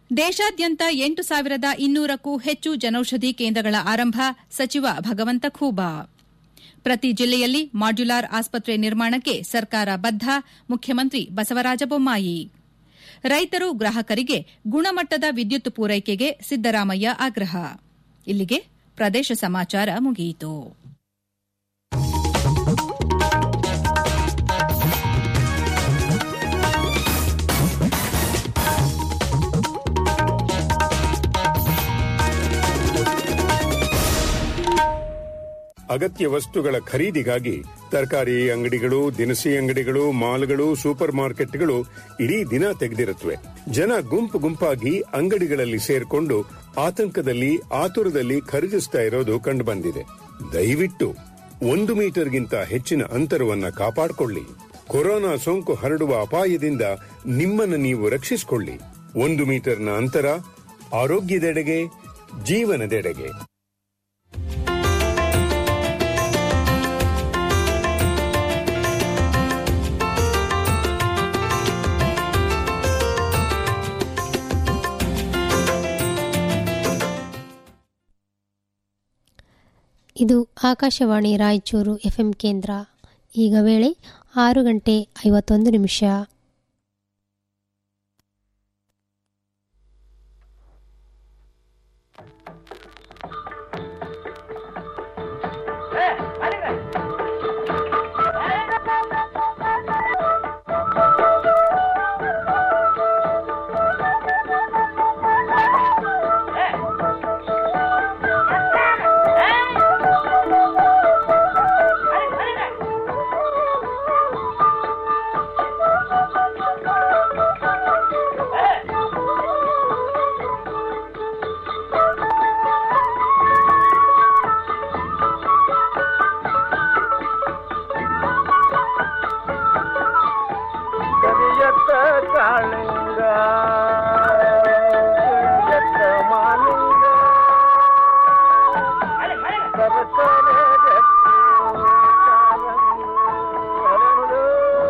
ದೇಶಾದ್ಯಂತ ಎಂಟು ಸಾವಿರದ ಇನ್ನೂರಕ್ಕೂ ಹೆಚ್ಚು ಜನೌಷಧಿ ಕೇಂದ್ರಗಳ ಆರಂಭ ಸಚಿವ ಭಗವಂತ ಖೂಬಾ ಪ್ರತಿ ಜಿಲ್ಲೆಯಲ್ಲಿ ಮಾಡ್ಯುಲಾರ್ ಆಸ್ಪತ್ರೆ ನಿರ್ಮಾಣಕ್ಕೆ ಸರ್ಕಾರ ಬದ್ಧ ಮುಖ್ಯಮಂತ್ರಿ ಬಸವರಾಜ ಬೊಮ್ಮಾಯಿ ರೈತರು ಗ್ರಾಹಕರಿಗೆ ಗುಣಮಟ್ಟದ ವಿದ್ಯುತ್ ಪೂರೈಕೆಗೆ ಸಿದ್ದರಾಮಯ್ಯ ಆಗ್ರಹ ಇಲ್ಲಿಗೆ ಪ್ರದೇಶ ಸಮಾಚಾರ ಮುಗಿಯಿತು ಅಗತ್ಯ ವಸ್ತುಗಳ ಖರೀದಿಗಾಗಿ ತರಕಾರಿ ಅಂಗಡಿಗಳು ದಿನಸಿ ಅಂಗಡಿಗಳು ಮಾಲ್ಗಳು ಸೂಪರ್ ಮಾರ್ಕೆಟ್ಗಳು ಇಡೀ ದಿನ ತೆಗೆದಿರುತ್ತವೆ ಜನ ಗುಂಪು ಗುಂಪಾಗಿ ಅಂಗಡಿಗಳಲ್ಲಿ ಸೇರ್ಕೊಂಡು ಆತಂಕದಲ್ಲಿ ಆತುರದಲ್ಲಿ ಖರೀದಿಸ್ತಾ ಇರೋದು ಕಂಡುಬಂದಿದೆ ದಯವಿಟ್ಟು ಒಂದು ಮೀಟರ್ಗಿಂತ ಹೆಚ್ಚಿನ ಅಂತರವನ್ನ ಕಾಪಾಡಿಕೊಳ್ಳಿ ಕೊರೋನಾ ಸೋಂಕು ಹರಡುವ ಅಪಾಯದಿಂದ ನಿಮ್ಮನ್ನು ನೀವು ರಕ್ಷಿಸಿಕೊಳ್ಳಿ ಒಂದು ಮೀಟರ್ನ ಅಂತರ ಆರೋಗ್ಯದೆಡೆಗೆ ಜೀವನದೆಡೆಗೆ ಇದು ಆಕಾಶವಾಣಿ ರಾಯಚೂರು ಎಫ್ಎಂ ಕೇಂದ್ರ ಈಗ ವೇಳೆ ಆರು ಗಂಟೆ ಐವತ್ತೊಂದು ನಿಮಿಷ ಕರಿಯತ್ತ ಕಾಳಿಂಗ ಕರಿಯತ್ತ ಮಾಲಿಂಗ ಸರಸರ ಗಟ್ಟಿ ಕಾಲಂಗಿ ಹರಳು.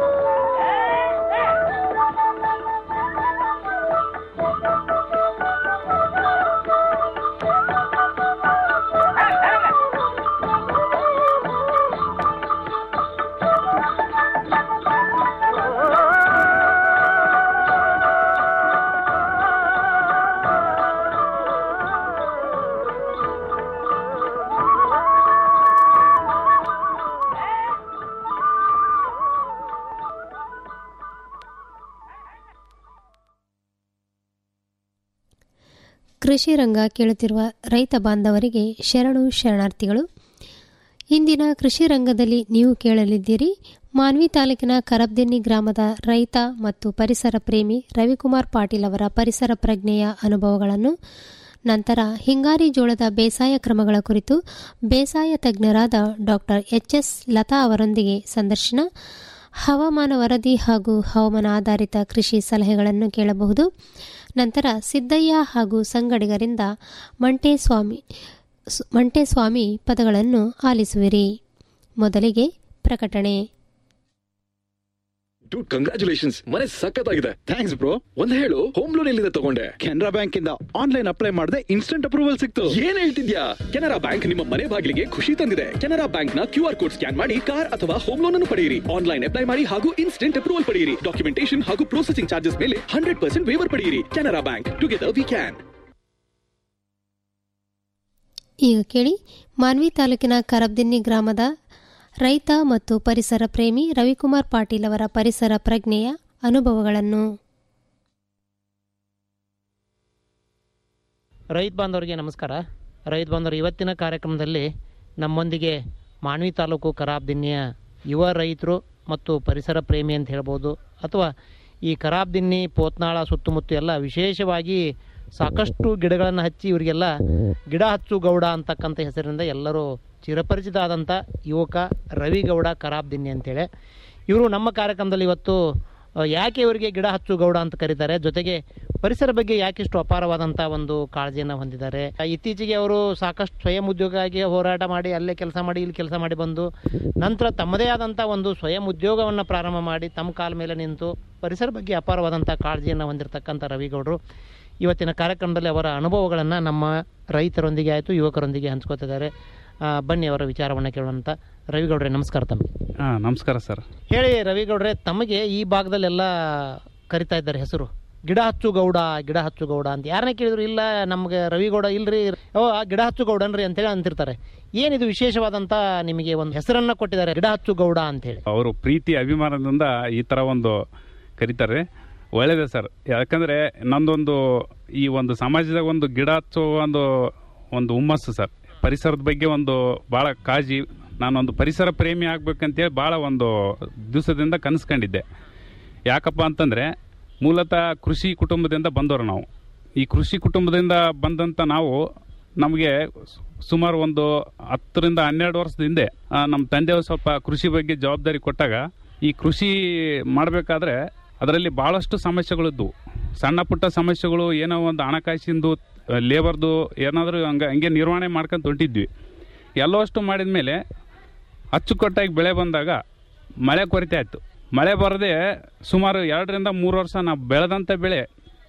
ಕೃಷಿ ರಂಗ ಕೇಳುತ್ತಿರುವ ರೈತ ಬಾಂಧವರಿಗೆ ಶರಣು ಶರಣಾರ್ಥಿಗಳು ಇಂದಿನ ಕೃಷಿ ರಂಗದಲ್ಲಿ ನೀವು ಕೇಳಲಿದ್ದೀರಿ ಮಾನ್ವಿ ತಾಲೂಕಿನ ಕರಬ್ದೆನ್ನಿ ಗ್ರಾಮದ ರೈತ ಮತ್ತು ಪರಿಸರ ಪ್ರೇಮಿ ರವಿಕುಮಾರ್ ಪಾಟೀಲ್ ಅವರ ಪರಿಸರ ಪ್ರಜ್ಞೆಯ ಅನುಭವಗಳನ್ನು ನಂತರ ಹಿಂಗಾರಿ ಜೋಳದ ಬೇಸಾಯ ಕ್ರಮಗಳ ಕುರಿತು ಬೇಸಾಯ ತಜ್ಞರಾದ ಡಾಕ್ಟರ್ ಎಚ್ ಎಸ್ ಲತಾ ಅವರೊಂದಿಗೆ ಸಂದರ್ಶನ ಹವಾಮಾನ ವರದಿ ಹಾಗೂ ಹವಾಮಾನ ಆಧಾರಿತ ಕೃಷಿ ಸಲಹೆಗಳನ್ನು ಕೇಳಬಹುದು ನಂತರ ಸಿದ್ದಯ್ಯ ಹಾಗೂ ಸಂಗಡಿಗರಿಂದ ಮಂಟೇಸ್ವಾಮಿ ಸ್- ಮಂಟೇಸ್ವಾಮಿ ಪದಗಳನ್ನು ಆಲಿಸುವಿರಿ ಮೊದಲಿಗೆ ಪ್ರಕಟಣೆ ಡೂಡ್ ಕಂಗ್ರಾಚುಲೇಷನ್ಸ್ ಮನೆ ಸಖತ್ತಾಗಿದೆ ಥ್ಯಾಂಕ್ಸ್ ಬ್ರೋ ಒಂದ್ ಹೇಳು ಹೋಮ್ ಲೋನ್ ಎಲ್ಲಿಂದ ತಗೊಂಡೆ ಕೆನರಾ ಬ್ಯಾಂಕ್ ಇಂದ ಆನ್ಲೈನ್ ಅಪ್ಲೈ ಮಾಡಿದೆ ಇನ್ಸ್ಟೆಂಟ್ ಅಪ್ರೂವಲ್ ಸಿಕ್ತು ಏನ್ ಹೇಳ್ತಿದ್ಯಾ ಕೆನರಾ ಬ್ಯಾಂಕ್ ನಿಮ್ಮ ಮನೆ ಬಾಗಿಲಿಗೆ ಖುಷಿ ತಂದಿದೆ ಕೆನರಾ ಬ್ಯಾಂಕ್ ನ ಕ್ಯೂ ಆರ್ ಕೋಡ್ ಸ್ಕ್ಯಾನ್ ಮಾಡಿ ಕಾರ್ ಅಥವಾ ಹೋಮ್ ಲೋನ್ ಅನ್ನು ಪಡೆಯಿರಿ ಆನ್ಲೈನ್ ಅಪ್ಲೈ ಮಾಡಿ ಹಾಗೂ ಇನ್ಸ್ಟೆಂಟ್ ಅಪ್ರೂವಲ್ ಪಡೆಯಿರಿ ಡಾಕ್ಯುಮೆಂಟೇಶನ್ ಹಾಗೂ ಪ್ರೊಸೆಸಿಂಗ್ ಚಾರ್ಜಸ್ ಮೇಲೆ ಹಂಡ್ರೆಡ್ ಪರ್ಸೆಂಟ್ ವೇವರ್ ಪಡೆಯಿರಿ Canara bank together we can ಈಗ ಕೇಳಿ ಮಾನ್ವಿ ತಾಲೂಕಿನ ಕರಬ್ದಿನ್ನಿ ಗ್ರಾಮದ ರೈತ ಮತ್ತು ಪರಿಸರ ಪ್ರೇಮಿ ರವಿಕುಮಾರ್ ಪಾಟೀಲ್ ಅವರ ಪರಿಸರ ಪ್ರಜ್ಞೆಯ ಅನುಭವಗಳನ್ನು ರೈತ ಬಾಂಧವರಿಗೆ ನಮಸ್ಕಾರ ರೈತ ಬಾಂಧವರು ಇವತ್ತಿನ ಕಾರ್ಯಕ್ರಮದಲ್ಲಿ ನಮ್ಮೊಂದಿಗೆ ಮಾನ್ವಿ ತಾಲೂಕು ಕರಾಬ್ದಿನ್ನಿಯ ಯುವ ರೈತರು ಮತ್ತು ಪರಿಸರ ಪ್ರೇಮಿ ಅಂತ ಹೇಳ್ಬೋದು ಅಥವಾ ಈ ಕರಾಬ್ದಿನ್ನಿ ಪೋತ್ನಾಳ ಸುತ್ತಮುತ್ತ ಎಲ್ಲ ವಿಶೇಷವಾಗಿ ಸಾಕಷ್ಟು ಗಿಡಗಳನ್ನು ಹಚ್ಚಿ ಇವರಿಗೆಲ್ಲ ಗಿಡ ಹಚ್ಚು ಗೌಡ ಅಂತಕ್ಕಂಥ ಹೆಸರಿನಿಂದ ಎಲ್ಲರೂ ಚಿರಪರಿಚಿತ ಆದಂಥ ಯುವಕ ರವಿ ಗೌಡ ಕರಾಬ್ದಿನ್ನಿ ಅಂತೇಳಿ ಇವರು ನಮ್ಮ ಕಾರ್ಯಕ್ರಮದಲ್ಲಿ ಇವತ್ತು ಆ, ಯಾಕೆ ಇವರಿಗೆ ಗಿಡ ಹಚ್ಚು ಗೌಡ ಅಂತ ಕರೀತಾರೆ ಜೊತೆಗೆ ಪರಿಸರ ಬಗ್ಗೆ ಯಾಕಿಷ್ಟು ಅಪಾರವಾದಂಥ ಒಂದು ಕಾಳಜಿಯನ್ನು ಹೊಂದಿದ್ದಾರೆ ಆ, ಇತ್ತೀಚೆಗೆ ಅವರು ಸಾಕಷ್ಟು ಸ್ವಯಂ ಉದ್ಯೋಗವಾಗಿ ಹೋರಾಟ ಮಾಡಿ ಅಲ್ಲೇ ಕೆಲಸ ಮಾಡಿ ಇಲ್ಲಿ ಕೆಲಸ ಮಾಡಿ ಬಂದು ನಂತರ ತಮ್ಮದೇ ಆದಂಥ ಒಂದು ಸ್ವಯಂ ಉದ್ಯೋಗವನ್ನು ಪ್ರಾರಂಭ ಮಾಡಿ ತಮ್ಮ ಕಾಲ ಮೇಲೆ ನಿಂತು ಪರಿಸರ ಬಗ್ಗೆ ಅಪಾರವಾದಂಥ ಕಾಳಜಿಯನ್ನು ಹೊಂದಿರತಕ್ಕಂಥ ರವಿಗೌಡರು ಇವತ್ತಿನ ಕಾರ್ಯಕ್ರಮದಲ್ಲಿ ಅವರ ಅನುಭವಗಳನ್ನು ನಮ್ಮ ರೈತರೊಂದಿಗೆ ಆಯಿತು ಯುವಕರೊಂದಿಗೆ ಹಂಚ್ಕೋತಿದ್ದಾರೆ ಆ, ಬನ್ನಿ ಅವರ ವಿಚಾರವನ್ನು ಕೇಳೋಂಥ ರವಿಗೌಡ್ರೆ ನಮಸ್ಕಾರ ತಮಗೆ ಹಾಂ ನಮಸ್ಕಾರ ಸರ್ ಹೇಳಿ ರವಿಗೌಡ್ರೆ ತಮಗೆ ಈ ಭಾಗದಲ್ಲೆಲ್ಲ ಕರಿತಾ ಇದ್ದಾರೆ ಹೆಸರು ಗಿಡ ಹಚ್ಚು ಗೌಡ ಗಿಡ ಹಚ್ಚು ಗೌಡ ಅಂತ ಯಾರನ್ನ ಕೇಳಿದ್ರು ಇಲ್ಲ ನಮ್ಗೆ ರವಿಗೌಡ ಇಲ್ರಿ ಓ ಆ ಗಿಡ ಹಚ್ಚು ಗೌಡನ್ರಿ ಅಂತೇಳಿ ಅಂತಿರ್ತಾರೆ ಏನಿದು ವಿಶೇಷವಾದಂತ ನಿಮಗೆ ಒಂದು ಹೆಸರನ್ನ ಕೊಟ್ಟಿದ್ದಾರೆ ಗಿಡ ಹಚ್ಚು ಗೌಡ ಅಂತೇಳಿ ಅವರು ಪ್ರೀತಿ ಅಭಿಮಾನದಿಂದ ಈ ಥರ ಒಂದು ಕರೀತಾರೆ ಒಳ್ಳೇದೇ ಸರ್ ಯಾಕಂದರೆ ನಂದೊಂದು ಈ ಒಂದು ಸಮಾಜದಾಗ ಒಂದು ಗಿಡ ಹಚ್ಚೋ ಒಂದು ಒಂದು ಹುಮ್ಮಸ್ಸು ಸರ್ ಪರಿಸರದ ಬಗ್ಗೆ ಒಂದು ಭಾಳ ಕಾಳಜಿ ನಾನೊಂದು ಪರಿಸರ ಪ್ರೇಮಿ ಆಗ್ಬೇಕಂತೇಳಿ ಭಾಳ ಒಂದು ದಿವಸದಿಂದ ಕನಸ್ಕೊಂಡಿದ್ದೆ ಯಾಕಪ್ಪ ಅಂತಂದರೆ ಮೂಲತಃ ಕೃಷಿ ಕುಟುಂಬದಿಂದ ಬಂದವರು ನಾವು ಈ ಕೃಷಿ ಕುಟುಂಬದಿಂದ ಬಂದಂಥ ನಾವು ನಮಗೆ ಸು- ಸುಮಾರು ಒಂದು ಹತ್ತರಿಂದ ಹನ್ನೆರಡು ವರ್ಷದ ಹಿಂದೆ ಆ, ನಮ್ಮ ತಂದೆಯವರು ಸ್ವಲ್ಪ ಕೃಷಿ ಬಗ್ಗೆ ಜವಾಬ್ದಾರಿ ಕೊಟ್ಟಾಗ ಈ ಕೃಷಿ ಮಾಡಬೇಕಾದ್ರೆ ಅದರಲ್ಲಿ ಭಾಳಷ್ಟು ಸಮಸ್ಯೆಗಳಿದ್ವು ಸಣ್ಣ ಪುಟ್ಟ ಸಮಸ್ಯೆಗಳು ಏನೋ ಒಂದು ಹಣಕಾಸಿಂದು ಲೇಬರ್ದು ಏನಾದರೂ ಹಂಗೆ ಹಂಗೆ ನಿರ್ವಹಣೆ ಮಾಡ್ಕೊಂಡು ಹೊಂಟಿದ್ವಿ ಎಲ್ಲವಷ್ಟು ಮಾಡಿದ ಮೇಲೆ ಅಚ್ಚುಕಟ್ಟಾಗಿ ಬೆಳೆ ಬಂದಾಗ ಮಳೆ ಕೊರತೆ ಆಯಿತು ಮಳೆ ಬರದೆ ಸುಮಾರು ಎರಡರಿಂದ ಮೂರು ವರ್ಷ ನಾವು ಬೆಳೆದಂಥ ಬೆಳೆ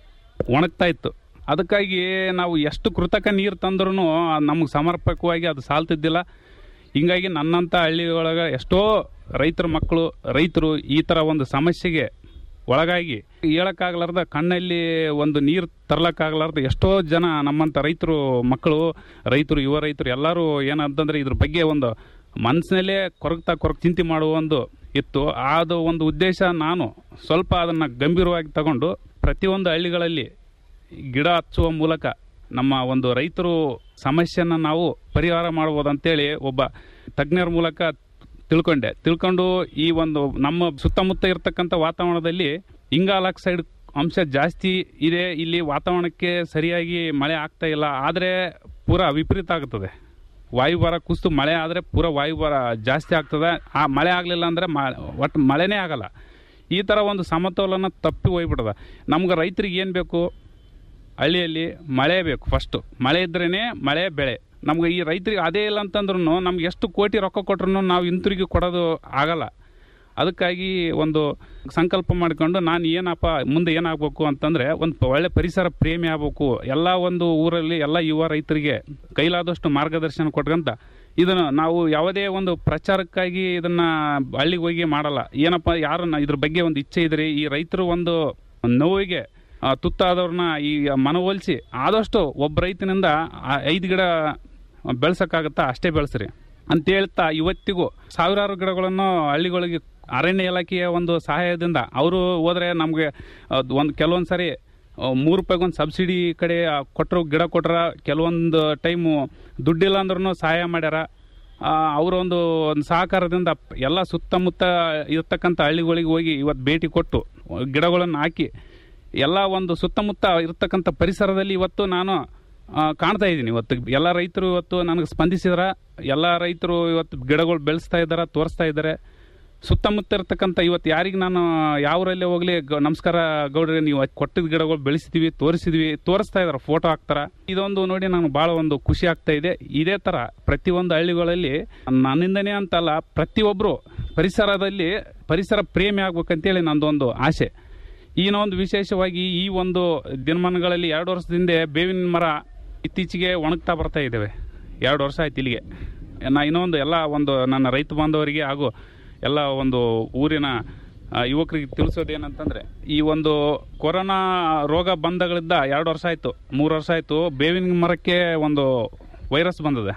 ಒಣಗ್ತಾ ಇತ್ತು ಅದಕ್ಕಾಗಿ ನಾವು ಎಷ್ಟು ಕೃತಕ ನೀರು ತಂದ್ರೂ ನಮಗೆ ಸಮರ್ಪಕವಾಗಿ ಅದು ಸಾಲ್ತಿದ್ದಿಲ್ಲ ಹಿಂಗಾಗಿ ನನ್ನಂಥ ಹಳ್ಳಿಯೊಳಗೆ ಎಷ್ಟೋ ರೈತರ ಮಕ್ಕಳು ರೈತರು ಈ ಥರ ಒಂದು ಸಮಸ್ಯೆಗೆ ಒಳಗಾಗಿ ಹೇಳಕ್ಕಾಗಲಾರ್ದ ಕಣ್ಣಲ್ಲಿ ಒಂದು ನೀರು ತರ್ಲಕ್ಕಾಗಲಾರ್ದ ಎಷ್ಟೋ ಜನ ನಮ್ಮಂಥ ರೈತರು ಮಕ್ಕಳು ರೈತರು ಯುವ ರೈತರು ಎಲ್ಲರೂ ಏನಂತಂದ್ರೆ ಇದ್ರ ಬಗ್ಗೆ ಒಂದು ಮನಸ್ಸಿನಲ್ಲೇ ಕೊರಗ್ತಾ ಕೊರಗ್ ಚಿಂತೆ ಮಾಡುವ ಒಂದು ಇತ್ತು ಅದು ಒಂದು ಉದ್ದೇಶ ನಾನು ಸ್ವಲ್ಪ ಅದನ್ನು ಗಂಭೀರವಾಗಿ ತಗೊಂಡು ಪ್ರತಿಯೊಂದು ಹಳ್ಳಿಗಳಲ್ಲಿ ಗಿಡ ಹಚ್ಚುವ ಮೂಲಕ ನಮ್ಮ ಒಂದು ರೈತರು ಸಮಸ್ಯೆನ ನಾವು ಪರಿಹಾರ ಮಾಡ್ಬೋದು ಅಂತೇಳಿ ಒಬ್ಬ ತಜ್ಞರ ಮೂಲಕ ತಿಳ್ಕೊಂಡೆ ತಿಳ್ಕೊಂಡು ಈ ಒಂದು ನಮ್ಮ ಸುತ್ತಮುತ್ತ ಇರತಕ್ಕಂಥ ವಾತಾವರಣದಲ್ಲಿ ಇಂಗಾಲಕ್ ಸೈಡ್ ಅಂಶ ಜಾಸ್ತಿ ಇದೆ ಇಲ್ಲಿ ವಾತಾವರಣಕ್ಕೆ ಸರಿಯಾಗಿ ಮಳೆ ಆಗ್ತಾ ಇಲ್ಲ ಆದರೆ ಪೂರ ವಿಪರೀತ ಆಗ್ತದೆ ವಾಯುಭಾರ ಕುಸಿದು ಮಳೆ ಆದರೆ ಪೂರ ವಾಯುಭಾರ ಜಾಸ್ತಿ ಆಗ್ತದೆ ಆ ಮಳೆ ಆಗಲಿಲ್ಲ ಅಂದರೆ ಮ ಒಟ್ಟು ಮಳೆನೇ ಆಗಲ್ಲ ಈ ಥರ ಒಂದು ಸಮತೋಲನ ತಪ್ಪಿ ಹೋಗ್ಬಿಟ್ಟದ ನಮ್ಗೆ ರೈತರಿಗೆ ಏನು ಬೇಕು ಹಳ್ಳಿಯಲ್ಲಿ ಮಳೆ ಬೇಕು ಫಸ್ಟು ಮಳೆ ಇದ್ರೇ ಮಳೆ ಬೆಳೆ ನಮ್ಗೆ ಈ ರೈತರಿಗೆ ಅದೇ ಇಲ್ಲ ಅಂತಂದ್ರೂ ನಮ್ಗೆ ಎಷ್ಟು ಕೋಟಿ ರೊಕ್ಕ ಕೊಟ್ರು ನಾವು ಹಿಂತಿರುಗಿ ಕೊಡೋದು ಆಗಲ್ಲ ಅದಕ್ಕಾಗಿ ಒಂದು ಸಂಕಲ್ಪ ಮಾಡಿಕೊಂಡು ನಾನು ಏನಪ್ಪ ಮುಂದೆ ಏನಾಗಬೇಕು ಅಂತಂದರೆ ಒಂದು ಒಳ್ಳೆ ಪರಿಸರ ಪ್ರೇಮಿ ಆಗಬೇಕು ಎಲ್ಲ ಒಂದು ಊರಲ್ಲಿ ಎಲ್ಲ ಯುವ ರೈತರಿಗೆ ಕೈಲಾದಷ್ಟು ಮಾರ್ಗದರ್ಶನ ಕೊಟ್ಕೊಂತ ಇದನ್ನು ನಾವು ಯಾವುದೇ ಒಂದು ಪ್ರಚಾರಕ್ಕಾಗಿ ಇದನ್ನು ಹಳ್ಳಿಗೆ ಹೋಗಿ ಮಾಡಲ್ಲ ಏನಪ್ಪ ಯಾರನ್ನ ಇದ್ರ ಬಗ್ಗೆ ಒಂದು ಇಚ್ಛೆ ಇದ್ರೆ ಈ ರೈತರು ಒಂದು ನೋವಿಗೆ ಆ, ತುತ್ತಾದವ್ರನ್ನ ಈ ಮನವೊಲಿಸಿ ಆದಷ್ಟು ಒಬ್ಬ ರೈತನಿಂದ ಆ ಐದು ಗಿಡ ಬೆಳ್ಸಕ್ಕಾಗತ್ತಾ ಅಷ್ಟೇ ಬೆಳೆಸ್ರಿ ಅಂತ ಹೇಳ್ತಾ ಇವತ್ತಿಗೂ ಸಾವಿರಾರು ಗಿಡಗಳನ್ನು ಹಳ್ಳಿಗಳಿಗೆ ಅರಣ್ಯ ಇಲಾಖೆಯ ಒಂದು ಸಹಾಯದಿಂದ ಅವರು ಹೋದ್ರೆ ನಮಗೆ ಒಂದು ಕೆಲವೊಂದು ಸರಿ ಮೂರು ರೂಪಾಯಿಗೆ ಒಂದು ಸಬ್ಸಿಡಿ ಕಡೆ ಕೊಟ್ಟರು ಗಿಡ ಕೊಟ್ರ ಕೆಲವೊಂದು ಟೈಮು ದುಡ್ಡಿಲ್ಲ ಅಂದ್ರೂ ಸಹಾಯ ಮಾಡ್ಯಾರ ಆ, ಅವರ ಒಂದು ಒಂದು ಸಹಕಾರದಿಂದ ಎಲ್ಲ ಸುತ್ತಮುತ್ತ ಇರ್ತಕ್ಕಂಥ ಹಳ್ಳಿಗಳಿಗೆ ಹೋಗಿ ಇವತ್ತು ಭೇಟಿ ಕೊಟ್ಟು ಗಿಡಗಳನ್ನು ಹಾಕಿ ಎಲ್ಲ ಒಂದು ಸುತ್ತಮುತ್ತ ಇರ್ತಕ್ಕಂಥ ಪರಿಸರದಲ್ಲಿ ಇವತ್ತು ನಾನು ಆ, ಕಾಣ್ತಾ ಇದ್ದೀನಿ ಇವತ್ತು ಎಲ್ಲ ರೈತರು ಇವತ್ತು ನನಗೆ ಸ್ಪಂದಿಸಿದ್ರ ಎಲ್ಲ ರೈತರು ಇವತ್ತು ಗಿಡಗಳು ಬೆಳೆಸ್ತಾ ಇದ್ದಾರೆ ತೋರಿಸ್ತಾ ಇದ್ದಾರೆ ಸುತ್ತಮುತ್ತ ಇರ್ತಕ್ಕಂಥ ಇವತ್ತು ಯಾರಿಗೆ ನಾನು ಯಾವರಲ್ಲೇ ಹೋಗ್ಲಿ ಗ- ನಮಸ್ಕಾರ ಗೌಡ್ರೆ ನೀವು ಕೊಟ್ಟಿದ್ದ ಗಿಡಗಳು ಬೆಳೆಸಿದ್ವಿ ತೋರಿಸಿದ್ವಿ ತೋರಿಸ್ತಾ ಇದಾರೆ ಫೋಟೋ ಹಾಕ್ತಾರ ಇದೊಂದು ನೋಡಿ ನನಗೆ ಭಾಳ ಒಂದು ಖುಷಿ ಆಗ್ತಾ ಇದೆ ಇದೇ ತರ ಪ್ರತಿಯೊಂದು ಹಳ್ಳಿಗಳಲ್ಲಿ ನನ್ನಿಂದನೇ ಅಂತಲ್ಲ ಪ್ರತಿಯೊಬ್ಬರು ಪರಿಸರದಲ್ಲಿ ಪರಿಸರ ಪ್ರೇಮಿ ಆಗ್ಬೇಕಂತೇಳಿ ನಂದೊಂದು ಆಸೆ ಈನ ಒಂದು ವಿಶೇಷವಾಗಿ ಈ ಒಂದು ದಿನಮಾನಗಳಲ್ಲಿ ಎರಡು ವರ್ಷದ ಹಿಂದೆ ಬೇವಿನ ಮರ ಇತ್ತೀಚೆಗೆ ಒಣಗ್ತಾ ಬರ್ತಾ ಇದ್ದೇವೆ ಎರಡು ವರ್ಷ ಆಯ್ತು ಇಲ್ಲಿಗೆ ನಾ ಇನ್ನೊಂದು ಎಲ್ಲ ಒಂದು ನನ್ನ ರೈತ ಬಾಂಧವರಿಗೆ ಹಾಗೂ ಎಲ್ಲ ಒಂದು ಊರಿನ ಆ, ಯುವಕರಿಗೆ ತಿಳಿಸೋದೇನಂತಂದ್ರೆ ಈ ಒಂದು ಕೊರೋನಾ ರೋಗ ಬಂದಗಳಿದ್ದ ಎರಡು ವರ್ಷ ಆಯ್ತು ಮೂರು ವರ್ಷ ಆಯ್ತು ಬೇವಿನ ಮರಕ್ಕೆ ಒಂದು ವೈರಸ್ ಬಂದದೆ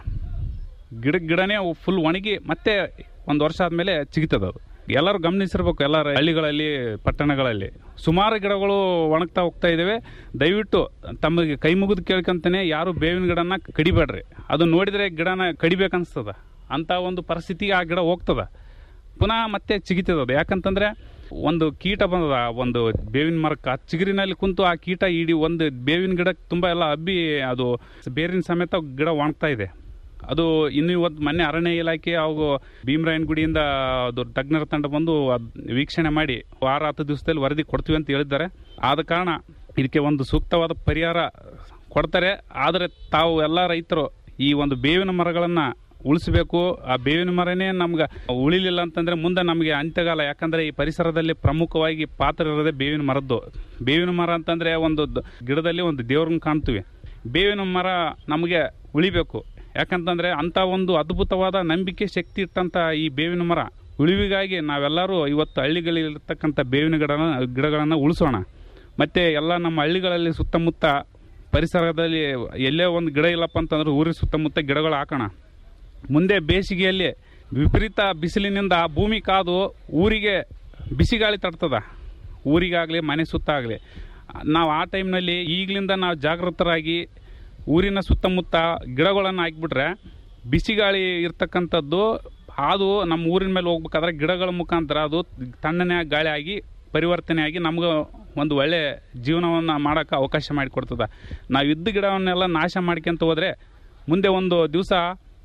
ಗಿಡ ಗಿಡನೇ ಫುಲ್ ಒಣಗಿ ಮತ್ತೆ ಒಂದು ವರ್ಷ ಆದಮೇಲೆ ಚಿಗಿತದ ಅದು ಎಲ್ಲರೂ ಗಮನಿಸಿರ್ಬೇಕು ಎಲ್ಲ ಹಳ್ಳಿಗಳಲ್ಲಿ ಪಟ್ಟಣಗಳಲ್ಲಿ ಸುಮಾರು ಗಿಡಗಳು ಒಣಗ್ತಾ ಹೋಗ್ತಾ ಇದ್ದಾವೆ ದಯವಿಟ್ಟು ತಮಗೆ ಕೈ ಮುಗಿದು ಕೇಳ್ಕೊಂತಾನೆ ಯಾರು ಬೇವಿನ ಗಿಡನ ಕಡಿಬೇಡ್ರಿ ಅದು ನೋಡಿದ್ರೆ ಗಿಡನ ಕಡಿಬೇಕನ್ಸ್ತದ ಅಂತ ಒಂದು ಪರಿಸ್ಥಿತಿಗೆ ಆ ಗಿಡ ಹೋಗ್ತದ ಪುನಃ ಮತ್ತೆ ಚಿಗಿತದ ಅದು ಯಾಕಂತಂದ್ರೆ ಒಂದು ಕೀಟ ಬಂದದ ಒಂದು ಬೇವಿನ ಮರಕ್ಕೆ ಆ ಚಿಗುರಿನಲ್ಲಿ ಕುಂತು ಆ ಕೀಟ ಇಡೀ ಒಂದು ಬೇವಿನ ಗಿಡಕ್ಕೆ ತುಂಬ ಎಲ್ಲ ಹಬ್ಬಿ ಅದು ಬೇರಿನ ಸಮೇತ ಗಿಡ ಒಣಗ್ತಾ ಇದೆ ಅದು ಇನ್ನು ಇವತ್ತು ಮೊನ್ನೆ ಅರಣ್ಯ ಇಲಾಖೆ ಹಾಗೂ ಭೀಮರಾಯನ ಗುಡಿಯಿಂದ ಅದು ತಜ್ಞರ ತಂಡ ಬಂದು ಅದ್ ವೀಕ್ಷಣೆ ಮಾಡಿ ವಾರ ಹತ್ತು ದಿವಸದಲ್ಲಿ ವರದಿ ಕೊಡ್ತೀವಿ ಅಂತ ಹೇಳಿದ್ದಾರೆ ಆದ ಕಾರಣ ಇದಕ್ಕೆ ಒಂದು ಸೂಕ್ತವಾದ ಪರಿಹಾರ ಕೊಡ್ತಾರೆ ಆದರೆ ತಾವು ಎಲ್ಲ ರೈತರು ಈ ಒಂದು ಬೇವಿನ ಮರಗಳನ್ನು ಉಳಿಸಬೇಕು ಆ ಬೇವಿನ ಮರನೇ ನಮ್ಗೆ ಉಳಿಲಿಲ್ಲ ಅಂತಂದ್ರೆ ಮುಂದೆ ನಮಗೆ ಅಂತ್ಯಗಾಲ ಯಾಕಂದ್ರೆ ಈ ಪರಿಸರದಲ್ಲಿ ಪ್ರಮುಖವಾಗಿ ಪಾತ್ರ ಇರೋದೇ ಬೇವಿನ ಮರದ್ದು ಬೇವಿನ ಮರ ಅಂತಂದ್ರೆ ಒಂದು ದ- ಗಿಡದಲ್ಲಿ ಒಂದು ದೇವ್ರನ್ನ ಕಾಣ್ತೀವಿ ಬೇವಿನ ಮರ ನಮಗೆ ಉಳಿಬೇಕು ಯಾಕಂತಂದ್ರೆ ಅಂತ ಒಂದು ಅದ್ಭುತವಾದ ನಂಬಿಕೆ ಶಕ್ತಿ ಇಟ್ಟಂತ ಈ ಬೇವಿನ ಮರ ಉಳಿವಿಗಾಗಿ ನಾವೆಲ್ಲರೂ ಇವತ್ತು ಹಳ್ಳಿಗಳಲ್ಲಿರ್ತಕ್ಕಂಥ ಬೇವಿನ ಗಿಡ ಗಿಡಗಳನ್ನು ಉಳಿಸೋಣ ಮತ್ತೆ ಎಲ್ಲ ನಮ್ಮ ಹಳ್ಳಿಗಳಲ್ಲಿ ಸುತ್ತಮುತ್ತ ಪರಿಸರದಲ್ಲಿ ಎಲ್ಲೇ ಒಂದು ಗಿಡ ಇಲ್ಲಪ್ಪ ಅಂತಂದ್ರೆ ಊರಿನ ಸುತ್ತಮುತ್ತ ಗಿಡಗಳು ಹಾಕೋಣ ಮುಂದೆ ಬೇಸಿಗೆಯಲ್ಲಿ ವಿಪರೀತ ಬಿಸಿಲಿನಿಂದ ಭೂಮಿ ಕಾದು ಊರಿಗೆ ಬಿಸಿಗಾಳಿ ತಡ್ತದ ಊರಿಗಾಗಲಿ ಮನೆ ಸುತ್ತ ಆಗಲಿ ನಾವು ಆ ಟೈಮ್ನಲ್ಲಿ ಈಗಲಿಂದ ನಾವು ಜಾಗೃತರಾಗಿ ಊರಿನ ಸುತ್ತಮುತ್ತ ಗಿಡಗಳನ್ನು ಹಾಕಿಬಿಟ್ರೆ ಬಿಸಿಗಾಳಿ ಇರ್ತಕ್ಕಂಥದ್ದು ಅದು ನಮ್ಮ ಊರಿನ ಮೇಲೆ ಹೋಗ್ಬೇಕಾದ್ರೆ ಗಿಡಗಳ ಮುಖಾಂತರ ಅದು ತಣ್ಣನೆ ಗಾಳಿ ಆಗಿ ಪರಿವರ್ತನೆ ಆಗಿ ನಮ್ಗೆ ಒಂದು ಒಳ್ಳೆ ಜೀವನವನ್ನು ಮಾಡೋಕ್ಕೆ ಅವಕಾಶ ಮಾಡಿಕೊಡ್ತದೆ ನಾವು ಇದ್ದ ಗಿಡವನ್ನೆಲ್ಲ ನಾಶ ಮಾಡ್ಕೊಂತ ಹೋದರೆ ಮುಂದೆ ಒಂದು ದಿವಸ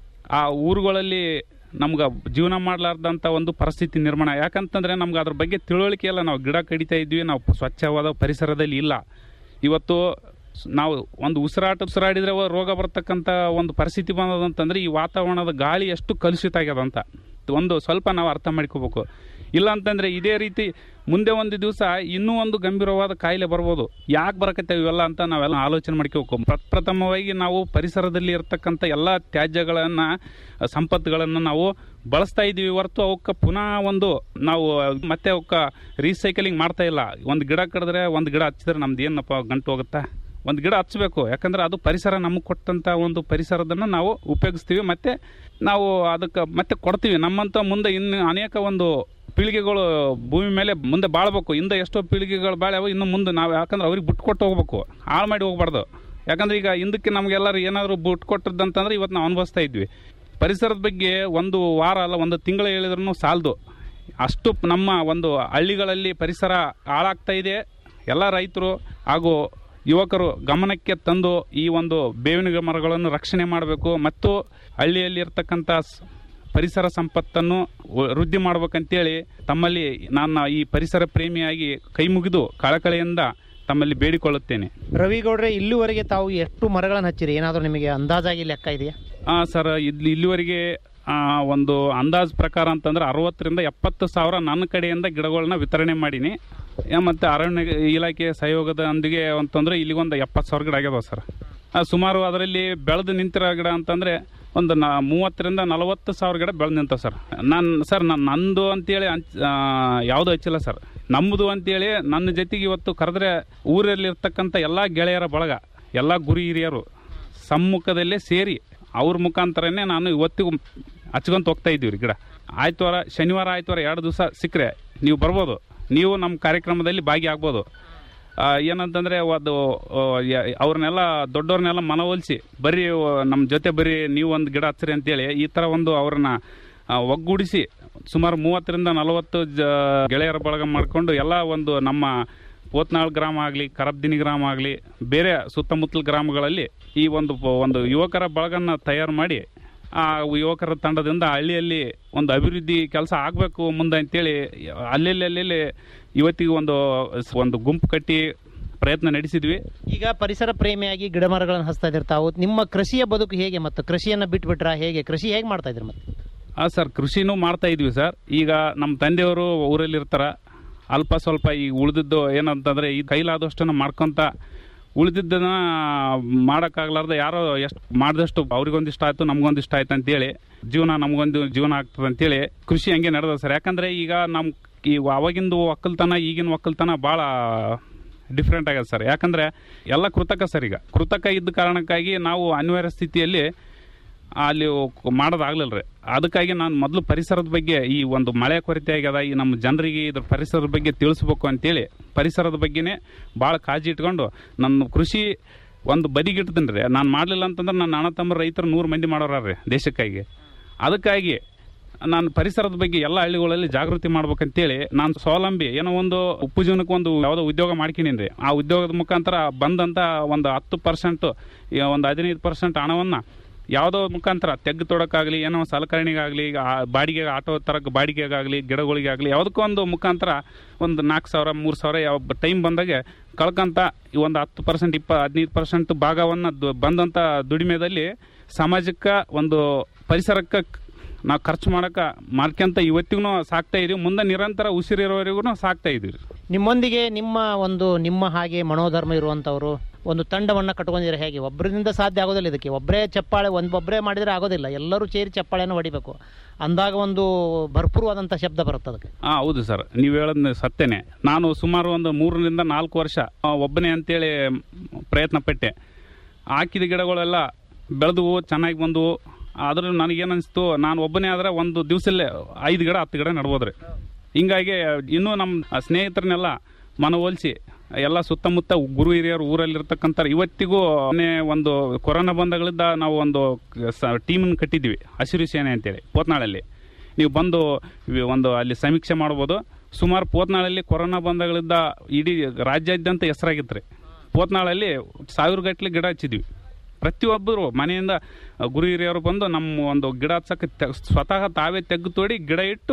ಆ ಊರುಗಳಲ್ಲಿ ನಮ್ಗೆ ಜೀವನ ಮಾಡಲಾರ್ದಂಥ ಒಂದು ಪರಿಸ್ಥಿತಿ ನಿರ್ಮಾಣ ಯಾಕಂತಂದ್ರೆ ನಮ್ಗೆ ಅದ್ರ ಬಗ್ಗೆ ತಿಳುವಳಿಕೆ ಇಲ್ಲ ನಾವು ಗಿಡ ಕಡಿತಾ ಇದ್ವಿ ನಾವು ಸ್ವಚ್ಛವಾದ ಪರಿಸರದಲ್ಲಿ ಇಲ್ಲ ಇವತ್ತು ಸ್- ನಾವು ಒಂದು ಉಸಿರಾಟ ಉಸಿರಾಡಿದ್ರೆ ಅವ ರೋಗ ಬರ್ತಕ್ಕಂಥ ಒಂದು ಪರಿಸ್ಥಿತಿ ಬಂದದಂತಂದ್ರೆ ಈ ವಾತಾವರಣದ ಗಾಳಿ ಎಷ್ಟು ಕಲುಷಿತ ಆಗ್ಯದ ಅಂತ ಒಂದು ಸ್ವಲ್ಪ ನಾವು ಅರ್ಥ ಮಾಡ್ಕೋಬೇಕು ಇಲ್ಲ ಅಂತಂದ್ರೆ ಇದೇ ರೀತಿ ಮುಂದೆ ಒಂದು ದಿವಸ ಇನ್ನೂ ಒಂದು ಗಂಭೀರವಾದ ಕಾಯಿಲೆ ಬರ್ಬೋದು ಯಾಕೆ ಬರಕತ್ತೇವೆ ಇವೆಲ್ಲ ಅಂತ ನಾವೆಲ್ಲ ಆಲೋಚನೆ ಮಾಡ್ಕೋಬೇಕು ಪ್ರಪ್ರಥಮವಾಗಿ ನಾವು ಪರಿಸರದಲ್ಲಿ ಇರ್ತಕ್ಕಂಥ ಎಲ್ಲ ತ್ಯಾಜ್ಯಗಳನ್ನ ಸಂಪತ್ತುಗಳನ್ನು ನಾವು ಬಳಸ್ತಾ ಇದ್ದೀವಿ ಹೊರತು ಅವಕ್ಕೆ ಪುನಃ ಒಂದು ನಾವು ಮತ್ತೆ ಅವಕ್ಕೆ ರೀಸೈಕಲಿಂಗ್ ಮಾಡ್ತಾ ಇಲ್ಲ ಒಂದು ಗಿಡ ಕಡಿದ್ರೆ ಒಂದು ಗಿಡ ಹಚ್ಚಿದ್ರೆ ನಮ್ದು ಏನಪ್ಪ ಗಂಟು ಹೋಗುತ್ತಾ ಒಂದು ಗಿಡ ಹಚ್ಚಬೇಕು ಯಾಕಂದ್ರೆ ಅದು ಪರಿಸರ ನಮಗೆ ಕೊಟ್ಟಂತ ಒಂದು ಪರಿಸರದನ್ನು ನಾವು ಉಪಯೋಗಿಸ್ತೀವಿ ಮತ್ತೆ ನಾವು ಅದಕ್ಕೆ ಮತ್ತೆ ಕೊಡ್ತೀವಿ ನಮ್ಮಂತ ಮುಂದೆ ಇನ್ನು ಅನೇಕ ಒಂದು ಪೀಳಿಗೆಗಳು ಭೂಮಿ ಮೇಲೆ ಮುಂದೆ ಬಾಳ್ಬೇಕು ಹಿಂದೆ ಎಷ್ಟೋ ಪೀಳಿಗೆಗಳು ಬಾಳ್ಯಾವ ಇನ್ನು ಮುಂದೆ ನಾವು ಯಾಕಂದ್ರೆ ಅವ್ರಿಗೆ ಬಿಟ್ಟು ಕೊಟ್ಟು ಹೋಗ್ಬೇಕು ಹಾಳು ಮಾಡಿ ಹೋಗ್ಬಾರ್ದು ಯಾಕಂದ್ರೆ ಈಗ ಹಿಂದಕ್ಕೆ ನಮಗೆಲ್ಲರೂ ಏನಾದರೂ ಬಿಟ್ಟು ಕೊಟ್ಟದಂತಂದ್ರೆ ಇವತ್ತು ನಾವು ಅನುಭವಿಸ್ತಾ ಇದ್ವಿ ಪರಿಸರದ ಬಗ್ಗೆ ಒಂದು ವಾರ ಅಲ್ಲ ಒಂದು ತಿಂಗಳು ಹೇಳಿದ್ರು ಸಾಲದು ಅಷ್ಟು ನಮ್ಮ ಒಂದು ಹಳ್ಳಿಗಳಲ್ಲಿ ಪರಿಸರ ಹಾಳಾಗ್ತಾ ಇದೆ ಎಲ್ಲ ರೈತರು ಹಾಗೂ ಯುವಕರು ಗಮನಕ್ಕೆ ತಂದು ಈ ಒಂದು ಬೇವಿನ ಮರಗಳನ್ನು ರಕ್ಷಣೆ ಮಾಡಬೇಕು ಮತ್ತು ಹಳ್ಳಿಯಲ್ಲಿ ಇರ್ತಕ್ಕಂಥ ಸ್- ಪರಿಸರ ಸಂಪತ್ತನ್ನು ವ- ವೃದ್ಧಿ ಮಾಡ್ಬೇಕಂತೇಳಿ ತಮ್ಮಲ್ಲಿ ನಾನು ಈ ಪರಿಸರ ಪ್ರೇಮಿಯಾಗಿ ಕೈ ಮುಗಿದು ಕಳಕಳಿಯಿಂದ ತಮ್ಮಲ್ಲಿ ಬೇಡಿಕೊಳ್ಳುತ್ತೇನೆ ರವಿಗೌಡ್ರೆ ಇಲ್ಲಿವರೆಗೆ ತಾವು ಎಷ್ಟು ಮರಗಳನ್ನು ಹಚ್ಚಿರಿ ಏನಾದರೂ ನಿಮಗೆ ಅಂದಾಜಾಗಿ ಲೆಕ್ಕ ಇದೆಯಾ ಆ, ಸರ್ ಇಲ್ಲಿ ಇಲ್ಲಿವರೆಗೆ ಆ, ಒಂದು ಅಂದಾಜು ಪ್ರಕಾರ ಅಂತಂದ್ರೆ ಅರವತ್ತರಿಂದ ಎಪ್ಪತ್ತು ಸಾವಿರ ನನ್ನ ಕಡೆಯಿಂದ ಗಿಡಗಳನ್ನ ವಿತರಣೆ ಮಾಡೀನಿ ಆ, ಮತ್ತೆ ಅರಣ್ಯ ಇಲಾಖೆ ಸಹಯೋಗದೊಂದಿಗೆ ಅಂತಂದ್ರೆ ಇಲ್ಲಿ ಒಂದು ಎಪ್ಪತ್ತು ಸಾವಿರ ಗಿಡ ಆಗ್ಯಾವ ಸರ್ ಆ, ಸುಮಾರು ಅದರಲ್ಲಿ ಬೆಳೆದು ನಿಂತಿರೋ ಗಿಡ ಅಂತಂದ್ರೆ ಒಂದು ನ ಮೂವತ್ತರಿಂದ ನಲವತ್ತು ಸಾವಿರ ಗಿಡ ಬೆಳೆದು ನಿಂತಾವ ಸರ್ ನಾನು ಸರ್ ನಾನು ನಂದು ಅಂತೇಳಿ ಹಂಚ್ ಯಾವುದು ಹಚ್ಚಿಲ್ಲ ಸರ್ ನಮ್ಮದು ಅಂತೇಳಿ ನನ್ನ ಜೊತೆಗೆ ಇವತ್ತು ಕರೆದ್ರೆ ಊರಲ್ಲಿ ಇರ್ತಕ್ಕಂಥ ಎಲ್ಲ ಗೆಳೆಯರ ಬಳಗ ಎಲ್ಲ ಗುರಿ ಹಿರಿಯರು ಸಮ್ಮುಖದಲ್ಲೇ ಸೇರಿ ಅವ್ರ ಮುಖಾಂತರನೇ ನಾನು ಇವತ್ತಿಗೂ ಹಚ್ಕೊಂತ ಹೋಗ್ತಾ ಇದ್ದೀವಿ ರೀ ಗಿಡ ಆಯ್ತವಾರ ಶನಿವಾರ ಆಯ್ತವಾರ ಎರಡು ದಿವಸ ಸಿಕ್ಕರೆ ನೀವು ಬರ್ಬೋದು ನೀವು ನಮ್ಮ ಕಾರ್ಯಕ್ರಮದಲ್ಲಿ ಭಾಗಿಯಾಗ್ಬೋದು ಆ, ಏನಂತಂದ್ರೆ ಅದು ಆ, ಯ- ಅವ್ರನ್ನೆಲ್ಲ ದೊಡ್ಡವ್ರನ್ನೆಲ್ಲ ಮನವೊಲಿಸಿ ಬರ್ರಿ ಆ, ನಮ್ಮ ಜೊತೆ ಬರ್ರಿ ನೀವು ಒಂದು ಗಿಡ ಹಚ್ಚಿರಿ ಅಂತೇಳಿ ಈ ಥರ ಒಂದು ಅವ್ರನ್ನ ಆ, ಒಗ್ಗೂಡಿಸಿ ಸುಮಾರು ಮೂವತ್ತರಿಂದ ನಲವತ್ತು ಜ ಗೆಳೆಯರ ಬಳಗ ಮಾಡಿಕೊಂಡು ಎಲ್ಲ ಒಂದು ನಮ್ಮ ಪೋತ್ನಾಳ್ ಗ್ರಾಮ ಆಗಲಿ ಕರಬ್ದಿನಿ ಗ್ರಾಮ ಆಗಲಿ ಬೇರೆ ಸುತ್ತಮುತ್ತಲ ಗ್ರಾಮಗಳಲ್ಲಿ ಈ ಒಂದು ಪ- ಒಂದು ಯುವಕರ ಬಳಗನ್ನ ತಯಾರು ಮಾಡಿ ಆ ಯುವಕರ ತಂಡದಿಂದ ಹಳ್ಳಿಯಲ್ಲಿ ಒಂದು ಅಭಿವೃದ್ಧಿ ಕೆಲಸ ಆಗಬೇಕು ಮುಂದೆ ಅಂತೇಳಿ ಅಲ್ಲೆಲ್ಲಿ ಅಲ್ಲೆಲ್ಲಿ ಇವತ್ತಿಗೆ ಒಂದು ಒಂದು ಗುಂಪು ಕಟ್ಟಿ ಪ್ರಯತ್ನ ನಡೆಸಿದ್ವಿ ಈಗ ಪರಿಸರ ಪ್ರೇಮಿಯಾಗಿ ಗಿಡ ಮರಗಳನ್ನು ಹಚ್ತಾ ಇದ್ದೀರಿ ತಾವು ನಿಮ್ಮ ಕೃಷಿಯ ಬದುಕು ಹೇಗೆ ಮತ್ತು ಕೃಷಿಯನ್ನು ಬಿಟ್ಬಿಟ್ರಾ ಹೇಗೆ ಕೃಷಿ ಹೇಗೆ ಮಾಡ್ತಾ ಇದ್ರಿ ಮತ್ತೆ ಆ ಸರ್ ಕೃಷಿನೂ ಮಾಡ್ತಾ ಇದ್ವಿ ಸರ್ ಈಗ ನಮ್ಮ ತಂದೆಯವರು ಊರಲ್ಲಿ ಇರ್ತಾರ ಅಲ್ಪ ಸ್ವಲ್ಪ ಈಗ ಉಳಿದಿದ್ದು ಏನಂತಂದ್ರೆ ಈ ಕೈಲಾದಷ್ಟನ್ನು ಮಾಡ್ಕೊಂತ ಉಳಿದಿದ್ದನ್ನ ಮಾಡೋಕ್ಕಾಗ್ಲಾರ್ದ ಯಾರೋ ಎಷ್ಟು ಮಾಡಿದಷ್ಟು ಅವ್ರಿಗೊಂದಿಷ್ಟ ಆಯ್ತು ನಮ್ಗೊಂದಿಷ್ಟ ಆಯ್ತು ಅಂತೇಳಿ ಜೀವನ ನಮಗೊಂದು ಜೀವನ ಆಗ್ತದೆ ಅಂತೇಳಿ ಕೃಷಿ ಹಂಗೆ ನಡೆದ ಸರ್ ಯಾಕಂದ್ರೆ ಈಗ ನಮ್ಮ ಈ ಅವಾಗಿಂದು ಒಕ್ಕಲ್ತನ ಈಗಿನ ಒಕ್ಕಲ್ತನ ಭಾಳ ಡಿಫ್ರೆಂಟ್ ಆಗ್ಯದ ಸರ್ ಯಾಕಂದ್ರೆ ಎಲ್ಲ ಕೃತಕ ಸರ್ ಈಗ ಕೃತಕ ಇದ್ದ ಕಾರಣಕ್ಕಾಗಿ ನಾವು ಅನಿವಾರ್ಯ ಸ್ಥಿತಿಯಲ್ಲಿ ಅಲ್ಲಿ ಮಾಡೋದಾಗ್ಲಿಲ್ಲ ರೀ ಅದಕ್ಕಾಗಿ ನಾನು ಮೊದಲು ಪರಿಸರದ ಬಗ್ಗೆ ಈ ಒಂದು ಮಳೆ ಕೊರತೆ ಆಗ್ಯದ ಈ ನಮ್ಮ ಜನರಿಗೆ ಇದ್ರ ಪರಿಸರದ ಬಗ್ಗೆ ತಿಳಿಸ್ಬೇಕು ಅಂತೇಳಿ ಪರಿಸರದ ಬಗ್ಗೆನೇ ಭಾಳ ಕಾಳಜಿ ಇಟ್ಕೊಂಡು ನನ್ನ ಕೃಷಿ ಒಂದು ಬದಿಗಿಡ್ತೀನಿ ರೀ ನಾನು ಮಾಡಲಿಲ್ಲ ಅಂತಂದ್ರೆ ನನ್ನ ಅಣ್ಣ ತಮ್ಮ ರೈತರು ನೂರು ಮಂದಿ ಮಾಡೋರ ರೀ ದೇಶಕ್ಕಾಗಿ ಅದಕ್ಕಾಗಿ ನಾನು ಪರಿಸರದ ಬಗ್ಗೆ ಎಲ್ಲ ಹಳ್ಳಿಗಳಲ್ಲಿ ಜಾಗೃತಿ ಮಾಡ್ಬೇಕಂತೇಳಿ ನಾನು ಸ್ವಾವಲಂಬಿ ಏನೋ ಒಂದು ಉಪ್ಪು ಜೀವನಕ್ಕೆ ಒಂದು ಯಾವುದೋ ಉದ್ಯೋಗ ಮಾಡ್ಕೊಂಡಿನಿ ರೀ ಆ ಉದ್ಯೋಗದ ಮುಖಾಂತರ ಬಂದಂಥ ಒಂದು ಹತ್ತು ಪರ್ಸೆಂಟ್ ಒಂದು ಹದಿನೈದು ಪರ್ಸೆಂಟ್ ಹಣವನ್ನು ಯಾವುದೋ ಮುಖಾಂತರ ತೆಗ್ಗು ತೊಡಕ್ಕಾಗಲಿ ಏನೋ ಸಲಕರಣೆಗಾಗಲಿ ಈಗ ಆ ಬಾಡಿಗೆ ಆಟೋ ತರಕ್ಕೆ ಬಾಡಿಗೆಗಾಗಲಿ ಗಿಡಗಳಿಗಾಗಲಿ ಯಾವುದಕ್ಕೂ ಒಂದು ಮುಖಾಂತರ ಒಂದು ನಾಲ್ಕು ಸಾವಿರ ಮೂರು ಸಾವಿರ ಯಾವ ಟೈಮ್ ಬಂದಾಗೆ ಕಳ್ಕೊಂತ ಈ ಒಂದು ಹತ್ತು ಪರ್ಸೆಂಟ್ ಇಪ್ಪ ಹದಿನೈದು ಪರ್ಸೆಂಟ್ ಭಾಗವನ್ನು ದು- ಬಂದಂಥ ದುಡಿಮೆದಲ್ಲಿ ಸಮಾಜಕ್ಕೆ ಒಂದು ಪರಿಸರಕ್ಕೆ ನಾವು ಖರ್ಚು ಮಾಡಕ್ಕೆ ಮಾಡ್ಕೊಂತ ಇವತ್ತಿಗೂ ಸಾಕ್ತಾ ಇದೀವಿ ಮುಂದೆ ನಿರಂತರ ಉಸಿರಿರೋವರೆಗೂ ಸಾಕ್ತಾ ಇದೀವಿ ನಿಮ್ಮೊಂದಿಗೆ ನಿಮ್ಮ ಒಂದು ನಿಮ್ಮ ಹಾಗೆ ಮನೋಧರ್ಮ ಇರುವಂಥವ್ರು ಒಂದು ತಂಡವನ್ನು ಕಟ್ಕೊಂಡಿದ್ರೆ ಹೇಗೆ ಒಬ್ಬರಿಂದ ಸಾಧ್ಯ ಆಗೋದಿಲ್ಲ ಇದಕ್ಕೆ ಒಬ್ಬರೇ ಚಪ್ಪಾಳೆ ಒಂದೊಬ್ಬರೇ ಮಾಡಿದರೆ ಆಗೋದಿಲ್ಲ ಎಲ್ಲರೂ ಸೇರಿ ಚಪ್ಪಾಳೆಯನ್ನು ಹೊಡಿಬೇಕು ಅಂದಾಗ ಒಂದು ಭರ್ಪೂರವಾದಂಥ ಶಬ್ದ ಬರುತ್ತೆ ಅದಕ್ಕೆ ಹಾ ಹೌದು ಸರ್ ನೀವು ಹೇಳೋದು ಸತ್ಯನೇ ನಾನು ಸುಮಾರು ಒಂದು ಮೂರರಿಂದ ನಾಲ್ಕು ವರ್ಷ ಆ, ಒಬ್ಬನೇ ಅಂತೇಳಿ ಪ್ರಯತ್ನ ಪಟ್ಟೆ ಹಾಕಿದ ಗಿಡಗಳೆಲ್ಲ ಬೆಳೆದವು ಚೆನ್ನಾಗಿ ಬಂದವು ಆದ್ರೂ ನನಗೇನು ಅನಿಸ್ತು ನಾನು ಒಬ್ಬನೇ ಆದ್ರೆ ಒಂದು ದಿವಸಲ್ಲೇ ಐದು ಗಿಡ ಹತ್ತು ಗಿಡ ನಡ್ಬೋದ್ರಿ ಹಿಂಗಾಗಿ ಇನ್ನೂ ನಮ್ಮ ಸ್ನೇಹಿತರನ್ನೆಲ್ಲ ಮನವೊಲಿಸಿ ಎಲ್ಲ ಸುತ್ತಮುತ್ತ ಗುರು ಹಿರಿಯರು ಊರಲ್ಲಿರ್ತಕ್ಕಂಥ ಇವತ್ತಿಗೂ ಮೊನ್ನೆ ಒಂದು ಕೊರೋನಾ ಬಂದಾಗಳಿಂದ ನಾವು ಒಂದು ಟೀಮನ್ನು ಕಟ್ಟಿದ್ವಿ ಹಸಿರು ಸೇನೆ ಅಂತೇಳಿ ಪೋತ್ನಾಳಲ್ಲಿ ನೀವು ಬಂದು ವಿ- ಒಂದು ಅಲ್ಲಿ ಸಮೀಕ್ಷೆ ಮಾಡ್ಬೋದು ಸುಮಾರು ಪೋತ್ನಾಳಲ್ಲಿ ಕೊರೋನಾ ಬಂದಾಗಳಿಂದ ಇಡೀ ರಾಜ್ಯಾದ್ಯಂತ ಹೆಸರಾಗಿತ್ತು ರೀ ಪೋತ್ನಾಳಲ್ಲಿ ಸಾವಿರ ಗಟ್ಟಲೆ ಗಿಡ ಹಚ್ಚಿದ್ವಿ ಪ್ರತಿಯೊಬ್ಬರು ಮನೆಯಿಂದ ಗುರು ಹಿರಿಯರು ಬಂದು ನಮ್ಮ ಒಂದು ಗಿಡ ಹಚ್ಚಕ್ಕೆ ತೆ- ಸ್ವತಃ ತಾವೇ ತೆಗೆದು ತೋಡಿ ಗಿಡ ಇಟ್ಟು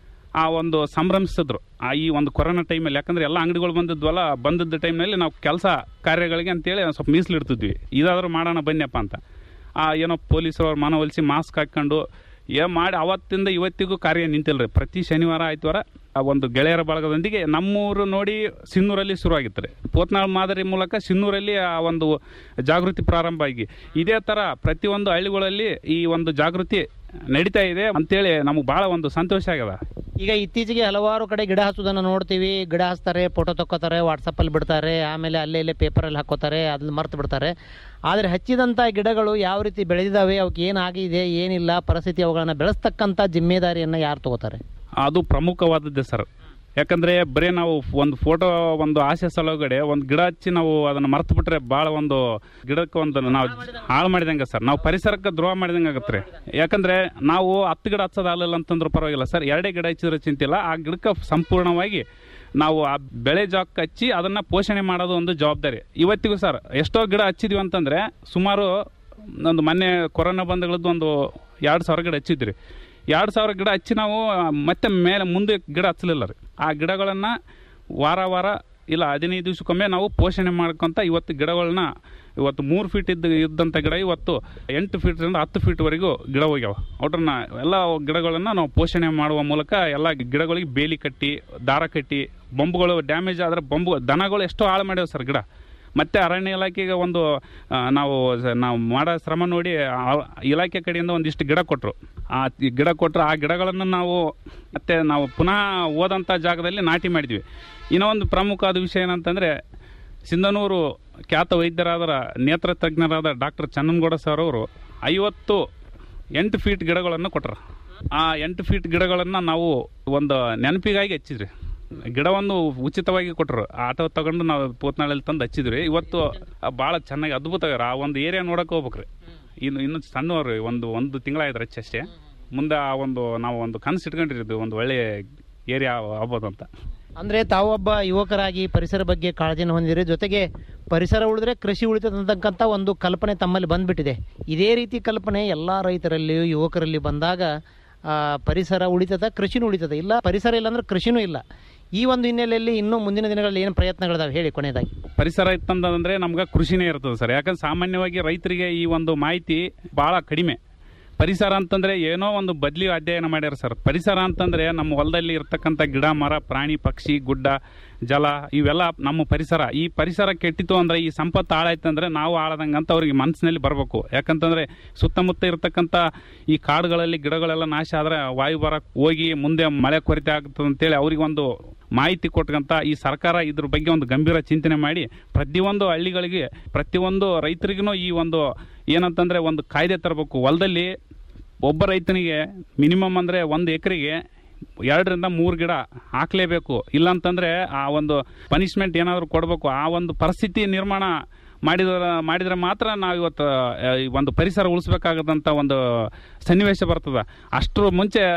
ಆ ಒಂದು ಸಂಭ್ರಮಿಸಿದ್ರು ಆ ಈ ಒಂದು ಕೊರೋನಾ ಟೈಮಲ್ಲಿ ಯಾಕಂದ್ರೆ ಎಲ್ಲ ಅಂಗಡಿಗಳು ಬಂದಿದ್ವಲ್ಲ ಬಂದಿದ್ದ ಟೈಮ್ನಲ್ಲಿ ನಾವು ಕೆಲಸ ಕಾರ್ಯಗಳಿಗೆ ಅಂತೇಳಿ ಒಂದ್ ಸ್ವಲ್ಪ ಮೀಸಲಿಡ್ತಿದ್ವಿ ಇದಾದ್ರೂ ಮಾಡೋಣ ಬನ್ನಿಯಪ್ಪ ಅಂತ ಆ ಏನೋ ಪೊಲೀಸರು ಅವ್ರ ಮನವೊಲಿಸಿ ಮಾಸ್ಕ್ ಹಾಕ್ಕೊಂಡು ಏ ಮಾಡಿ ಅವತ್ತಿಂದ ಇವತ್ತಿಗೂ ಕಾರ್ಯ ನಿಂತಿಲ್ರಿ ಪ್ರತಿ ಶನಿವಾರ ಆಯ್ತವಾರ ಆ ಒಂದು ಗೆಳೆಯರ ಬಳಗದೊಂದಿಗೆ ನಮ್ಮೂರು ನೋಡಿ ಸಿನ್ನೂರಲ್ಲಿ ಶುರುವಾಗಿತ್ತು ರೀ ಪೋತ್ನಾಳ್ ಮಾದರಿ ಮೂಲಕ ಸಿನ್ನೂರಲ್ಲಿ ಆ ಒಂದು ಜಾಗೃತಿ ಪ್ರಾರಂಭ ಆಗಿ ಇದೇ ಥರ ಪ್ರತಿಯೊಂದು ಹಳ್ಳಿಗಳಲ್ಲಿ ಈ ಒಂದು ಜಾಗೃತಿ ನಡೀತಾ ಇದೆ ಅಂತೇಳಿ ನಮಗೆ ಭಾಳ ಒಂದು ಸಂತೋಷ ಆಗ್ಯದ ಈಗ ಇತ್ತೀಚೆಗೆ ಹಲವಾರು ಕಡೆ ಗಿಡ ಹಚ್ಚೋದನ್ನು ನೋಡ್ತೀವಿ ಗಿಡ ಹಚ್ತಾರೆ ಫೋಟೋ ತಕ್ಕೋತಾರೆ ವಾಟ್ಸಪ್ಪಲ್ಲಿ ಬಿಡ್ತಾರೆ ಆಮೇಲೆ ಅಲ್ಲೇ ಇಲ್ಲೇ ಪೇಪರಲ್ಲಿ ಹಾಕೋತಾರೆ ಅದನ್ನ ಮರ್ತು ಬಿಡ್ತಾರೆ ಆದರೆ ಹಚ್ಚಿದಂಥ ಗಿಡಗಳು ಯಾವ ರೀತಿ ಬೆಳೆದಿದ್ದಾವೆ ಅವಕ್ಕೆ ಏನಾಗಿದೆ ಏನಿಲ್ಲ ಪರಿಸ್ಥಿತಿ ಅವುಗಳನ್ನು ಬೆಳೆಸ್ತಕ್ಕಂಥ ಜಿಮ್ಮೆದಾರಿಯನ್ನು ಯಾರು ತಗೋತಾರೆ ಅದು ಪ್ರಮುಖವಾದದ್ದೇ ಸರ್ ಯಾಕಂದ್ರೆ ಬರೀ ನಾವು ಒಂದು ಫೋಟೋ ಒಂದು ಆಸೆ ಸಲುಗಡೆ ಒಂದು ಗಿಡ ಹಚ್ಚಿ ನಾವು ಅದನ್ನ ಮರ್ತು ಬಿಟ್ರೆ ಭಾಳ ಒಂದು ಗಿಡಕ್ಕೆ ಒಂದು ನಾವು ಹಾಳು ಮಾಡಿದಂಗೆ ಸರ್ ನಾವು ಪರಿಸರಕ್ಕೆ ದ್ರೋಹ ಮಾಡಿದಂಗೆ ಆಗತ್ತೆ ಯಾಕಂದ್ರೆ ನಾವು ಹತ್ತು ಗಿಡ ಹಚ್ಚೋದಾಗಲಿಲ್ಲ ಅಂತಂದ್ರೂ ಪರವಾಗಿಲ್ಲ ಸರ್ ಎರಡೇ ಗಿಡ ಹಚ್ಚಿದ್ರೆ ಚಿಂತಿಲ್ಲ ಆ ಗಿಡಕ್ಕೆ ಸಂಪೂರ್ಣವಾಗಿ ನಾವು ಆ ಬೆಳೆ ಜಾಕ್ ಹಚ್ಚಿ ಅದನ್ನ ಪೋಷಣೆ ಮಾಡೋದು ಒಂದು ಜವಾಬ್ದಾರಿ ಇವತ್ತಿಗೂ ಸರ್ ಎಷ್ಟೋ ಗಿಡ ಹಚ್ಚಿದ್ವಿ ಅಂತಂದ್ರೆ ಸುಮಾರು ಒಂದು ಮೊನ್ನೆ ಕೊರೋನಾ ಬಂದಗಳದ್ದು ಒಂದು ಎರಡು ಸಾವಿರ ಗಿಡ ಹಚ್ಚಿದ್ರಿ ಎರಡು ಸಾವಿರ ಗಿಡ ಹಚ್ಚಿ ನಾವು ಮತ್ತೆ ಮೇಲೆ ಮುಂದೆ ಗಿಡ ಹಚ್ಚಲಿಲ್ಲ ರೀ ಆ ಗಿಡಗಳನ್ನು ವಾರ ವಾರ ಇಲ್ಲ ಹದಿನೈದು ದಿವಸಕ್ಕೊಮ್ಮೆ ನಾವು ಪೋಷಣೆ ಮಾಡ್ಕೊಂತ ಇವತ್ತು ಗಿಡಗಳನ್ನ ಇವತ್ತು ಮೂರು ಫೀಟ್ ಇದ್ದ ಇದ್ದಂಥ ಗಿಡ ಇವತ್ತು ಎಂಟು ಫೀಟ್ರಿಂದ ಹತ್ತು ಫೀಟ್ವರೆಗೂ ಗಿಡ ಹೋಗ್ಯಾವ ಅವ್ರನ್ನ ಎಲ್ಲ ಗಿಡಗಳನ್ನು ನಾವು ಪೋಷಣೆ ಮಾಡುವ ಮೂಲಕ ಎಲ್ಲ ಗಿಡಗಳಿಗೆ ಬೇಲಿ ಕಟ್ಟಿ ದಾರ ಕಟ್ಟಿ ಬೊಂಬುಗಳು ಡ್ಯಾಮೇಜ್ ಆದರೆ ಬೊಂಬು ದನಗಳು ಎಷ್ಟೋ ಹಾಳು ಮಾಡ್ಯಾವ ಸರ್ ಗಿಡ ಮತ್ತೆ ಅರಣ್ಯ ಇಲಾಖೆಗೆ ಒಂದು ಆ, ನಾವು ಸ- ನಾವು ಮಾಡೋ ಶ್ರಮ ನೋಡಿ ಆ ಇಲಾಖೆ ಕಡೆಯಿಂದ ಒಂದಿಷ್ಟು ಗಿಡ ಕೊಟ್ಟರು ಆ ಈ ಗಿಡ ಕೊಟ್ಟರು ಆ ಗಿಡಗಳನ್ನು ನಾವು ಮತ್ತೆ ನಾವು ಪುನಃ ಹೋದಂಥ ಜಾಗದಲ್ಲಿ ನಾಟಿ ಮಾಡಿದ್ವಿ ಇನ್ನೂ ಒಂದು ಪ್ರಮುಖವಾದ ವಿಷಯ ಏನಂತಂದರೆ ಸಿಂಧನೂರು ಖ್ಯಾತ ವೈದ್ಯರಾದ ನೇತ್ರ ತಜ್ಞರಾದ ಡಾಕ್ಟರ್ ಚನ್ನನಗೌಡ ಸರ್ ಅವರು ಐವತ್ತು ಎಂಟು ಫೀಟ್ ಗಿಡಗಳನ್ನು ಕೊಟ್ಟರು ಆ ಎಂಟು ಫೀಟ್ ಗಿಡಗಳನ್ನು ನಾವು ಒಂದು ನೆನಪಿಗಾಗಿ ಹಚ್ಚಿದ್ರಿ ಗಿಡವನ್ನು ಉಚಿತವಾಗಿ ಕೊಟ್ಟರು ಆಟೋ ತಗೊಂಡು ನಾವು ಪೂತ್ನಾಳಲ್ಲಿ ತಂದು ಹಚ್ಚಿದ್ರಿ ಇವತ್ತು ಭಾಳ ಚೆನ್ನಾಗಿ ಅದ್ಭುತ ಆಗ್ಯಾರ. ಆ ಒಂದು ಏರಿಯಾ ನೋಡಕ್ಕೆ ಹೋಗ್ಬೇಕ್ರಿ ಇನ್ನು ಇನ್ನು ಸಣ್ಣವ್ರು ಒಂದು ಒಂದು ತಿಂಗಳಾಯ್ತು ಹಚ್ಚಿ ಅಷ್ಟೇ ಮುಂದೆ ಆ ಒಂದು ನಾವು ಒಂದು ಕನಸು ಇಟ್ಕೊಂಡಿರಿದ್ವಿ ಒಂದು ಒಳ್ಳೆಯ ಏರಿಯಾ ಆಗ್ಬೋದು ಅಂತ ಅಂದರೆ ತಾವೊಬ್ಬ ಯುವಕರಾಗಿ ಪರಿಸರ ಬಗ್ಗೆ ಕಾಳಜಿಯನ್ನು ಹೊಂದಿರಿ ಜೊತೆಗೆ ಪರಿಸರ ಉಳಿದ್ರೆ ಕೃಷಿ ಉಳಿತದೆ ಅಂತಕ್ಕಂಥ ಒಂದು ಕಲ್ಪನೆ ತಮ್ಮಲ್ಲಿ ಬಂದ್ಬಿಟ್ಟಿದೆ ಇದೇ ರೀತಿ ಕಲ್ಪನೆ ಎಲ್ಲ ರೈತರಲ್ಲಿಯೂ ಯುವಕರಲ್ಲಿ ಬಂದಾಗ ಆ, ಪರಿಸರ ಉಳಿತದ ಕೃಷಿನೂ ಉಳಿತದೆ ಇಲ್ಲ ಪರಿಸರ ಇಲ್ಲ ಅಂದ್ರೆ ಕೃಷಿನೂ ಇಲ್ಲ ಈ ಒಂದು ಹಿನ್ನೆಲೆಯಲ್ಲಿ ಇನ್ನೂ ಮುಂದಿನ ದಿನಗಳಲ್ಲಿ ಏನು ಪ್ರಯತ್ನಗಳಿದಾವೆ ಹೇಳಿ ಕೊನೆಯದಾಗಿ ಪರಿಸರ ಇತ್ತಂದ್ರೆ ನಮ್ಗೆ ಕೃಷಿನೇ ಇರ್ತದೆ ಸರ್ ಯಾಕಂದ್ರೆ ಸಾಮಾನ್ಯವಾಗಿ ರೈತರಿಗೆ ಈ ಒಂದು ಮಾಹಿತಿ ಭಾಳ ಕಡಿಮೆ ಪರಿಸರ ಅಂತಂದ್ರೆ ಏನೋ ಒಂದು ಬದ್ಲಿ ಅಧ್ಯಯನ ಮಾಡ್ಯಾರ ಸರ್ ಪರಿಸರ ಅಂತಂದ್ರೆ ನಮ್ಮ ಹೊಲದಲ್ಲಿ ಇರ್ತಕ್ಕಂಥ ಗಿಡ ಮರ ಪ್ರಾಣಿ ಪಕ್ಷಿ ಗುಡ್ಡ ಜಲ ಇವೆಲ್ಲ ನಮ್ಮ ಪರಿಸರ ಈ ಪರಿಸರ ಕೆಟ್ಟಿತು ಅಂದ್ರೆ ಈ ಸಂಪತ್ತು ಹಾಳಾಯ್ತಂದ್ರೆ ನಾವು ಹಾಳದಂಗೆ ಅಂತ ಅವ್ರಿಗೆ ಮನಸ್ಸಿನಲ್ಲಿ ಬರಬೇಕು ಯಾಕಂತಂದ್ರೆ ಸುತ್ತಮುತ್ತ ಇರ್ತಕ್ಕಂಥ ಈ ಕಾಡುಗಳಲ್ಲಿ ಗಿಡಗಳೆಲ್ಲ ನಾಶ ಆದ್ರೆ ವಾಯು ಬರಕ್ ಹೋಗಿ ಮುಂದೆ ಮಳೆ ಕೊರತೆ ಆಗ್ತದೆ ಅಂತೇಳಿ ಅವ್ರಿಗೆ ಒಂದು ಮಾಹಿತಿ ಕೊಟ್ಕಂತ ಈ ಸರ್ಕಾರ ಇದ್ರ ಬಗ್ಗೆ ಒಂದು ಗಂಭೀರ ಚಿಂತನೆ ಮಾಡಿ ಪ್ರತಿಯೊಂದು ಹಳ್ಳಿಗಳಿಗೆ ಪ್ರತಿಯೊಂದು ರೈತರಿಗೂ ಈ ಒಂದು ಏನಂತಂದ್ರೆ ಒಂದು ಕಾಯ್ದೆ ತರಬೇಕು ಹೊಲದಲ್ಲಿ ಒಬ್ಬ ರೈತನಿಗೆ ಮಿನಿಮಮ್ ಅಂದ್ರೆ ಒಂದು ಎಕರೆಗೆ ಎರಡರಿಂದ ಮೂರು ಗಿಡ ಹಾಕ್ಲೇಬೇಕು ಇಲ್ಲಾಂತಂದ್ರೆ ಆ ಒಂದು ಪನಿಷ್ಮೆಂಟ್ ಏನಾದರೂ ಕೊಡಬೇಕು ಆ ಒಂದು ಪರಿಸ್ಥಿತಿ ನಿರ್ಮಾಣ ಮಾಡಿದ್ರ ಮಾಡಿದ್ರೆ ಮಾತ್ರ ನಾವು ಇವತ್ತು ಆ, ಈ ಒಂದು ಪರಿಸರ ಉಳಿಸ್ಬೇಕಾಗದಂತ ಒಂದು ಸನ್ನಿವೇಶ ಬರ್ತದ ಅಷ್ಟರ ಮುಂಚೆ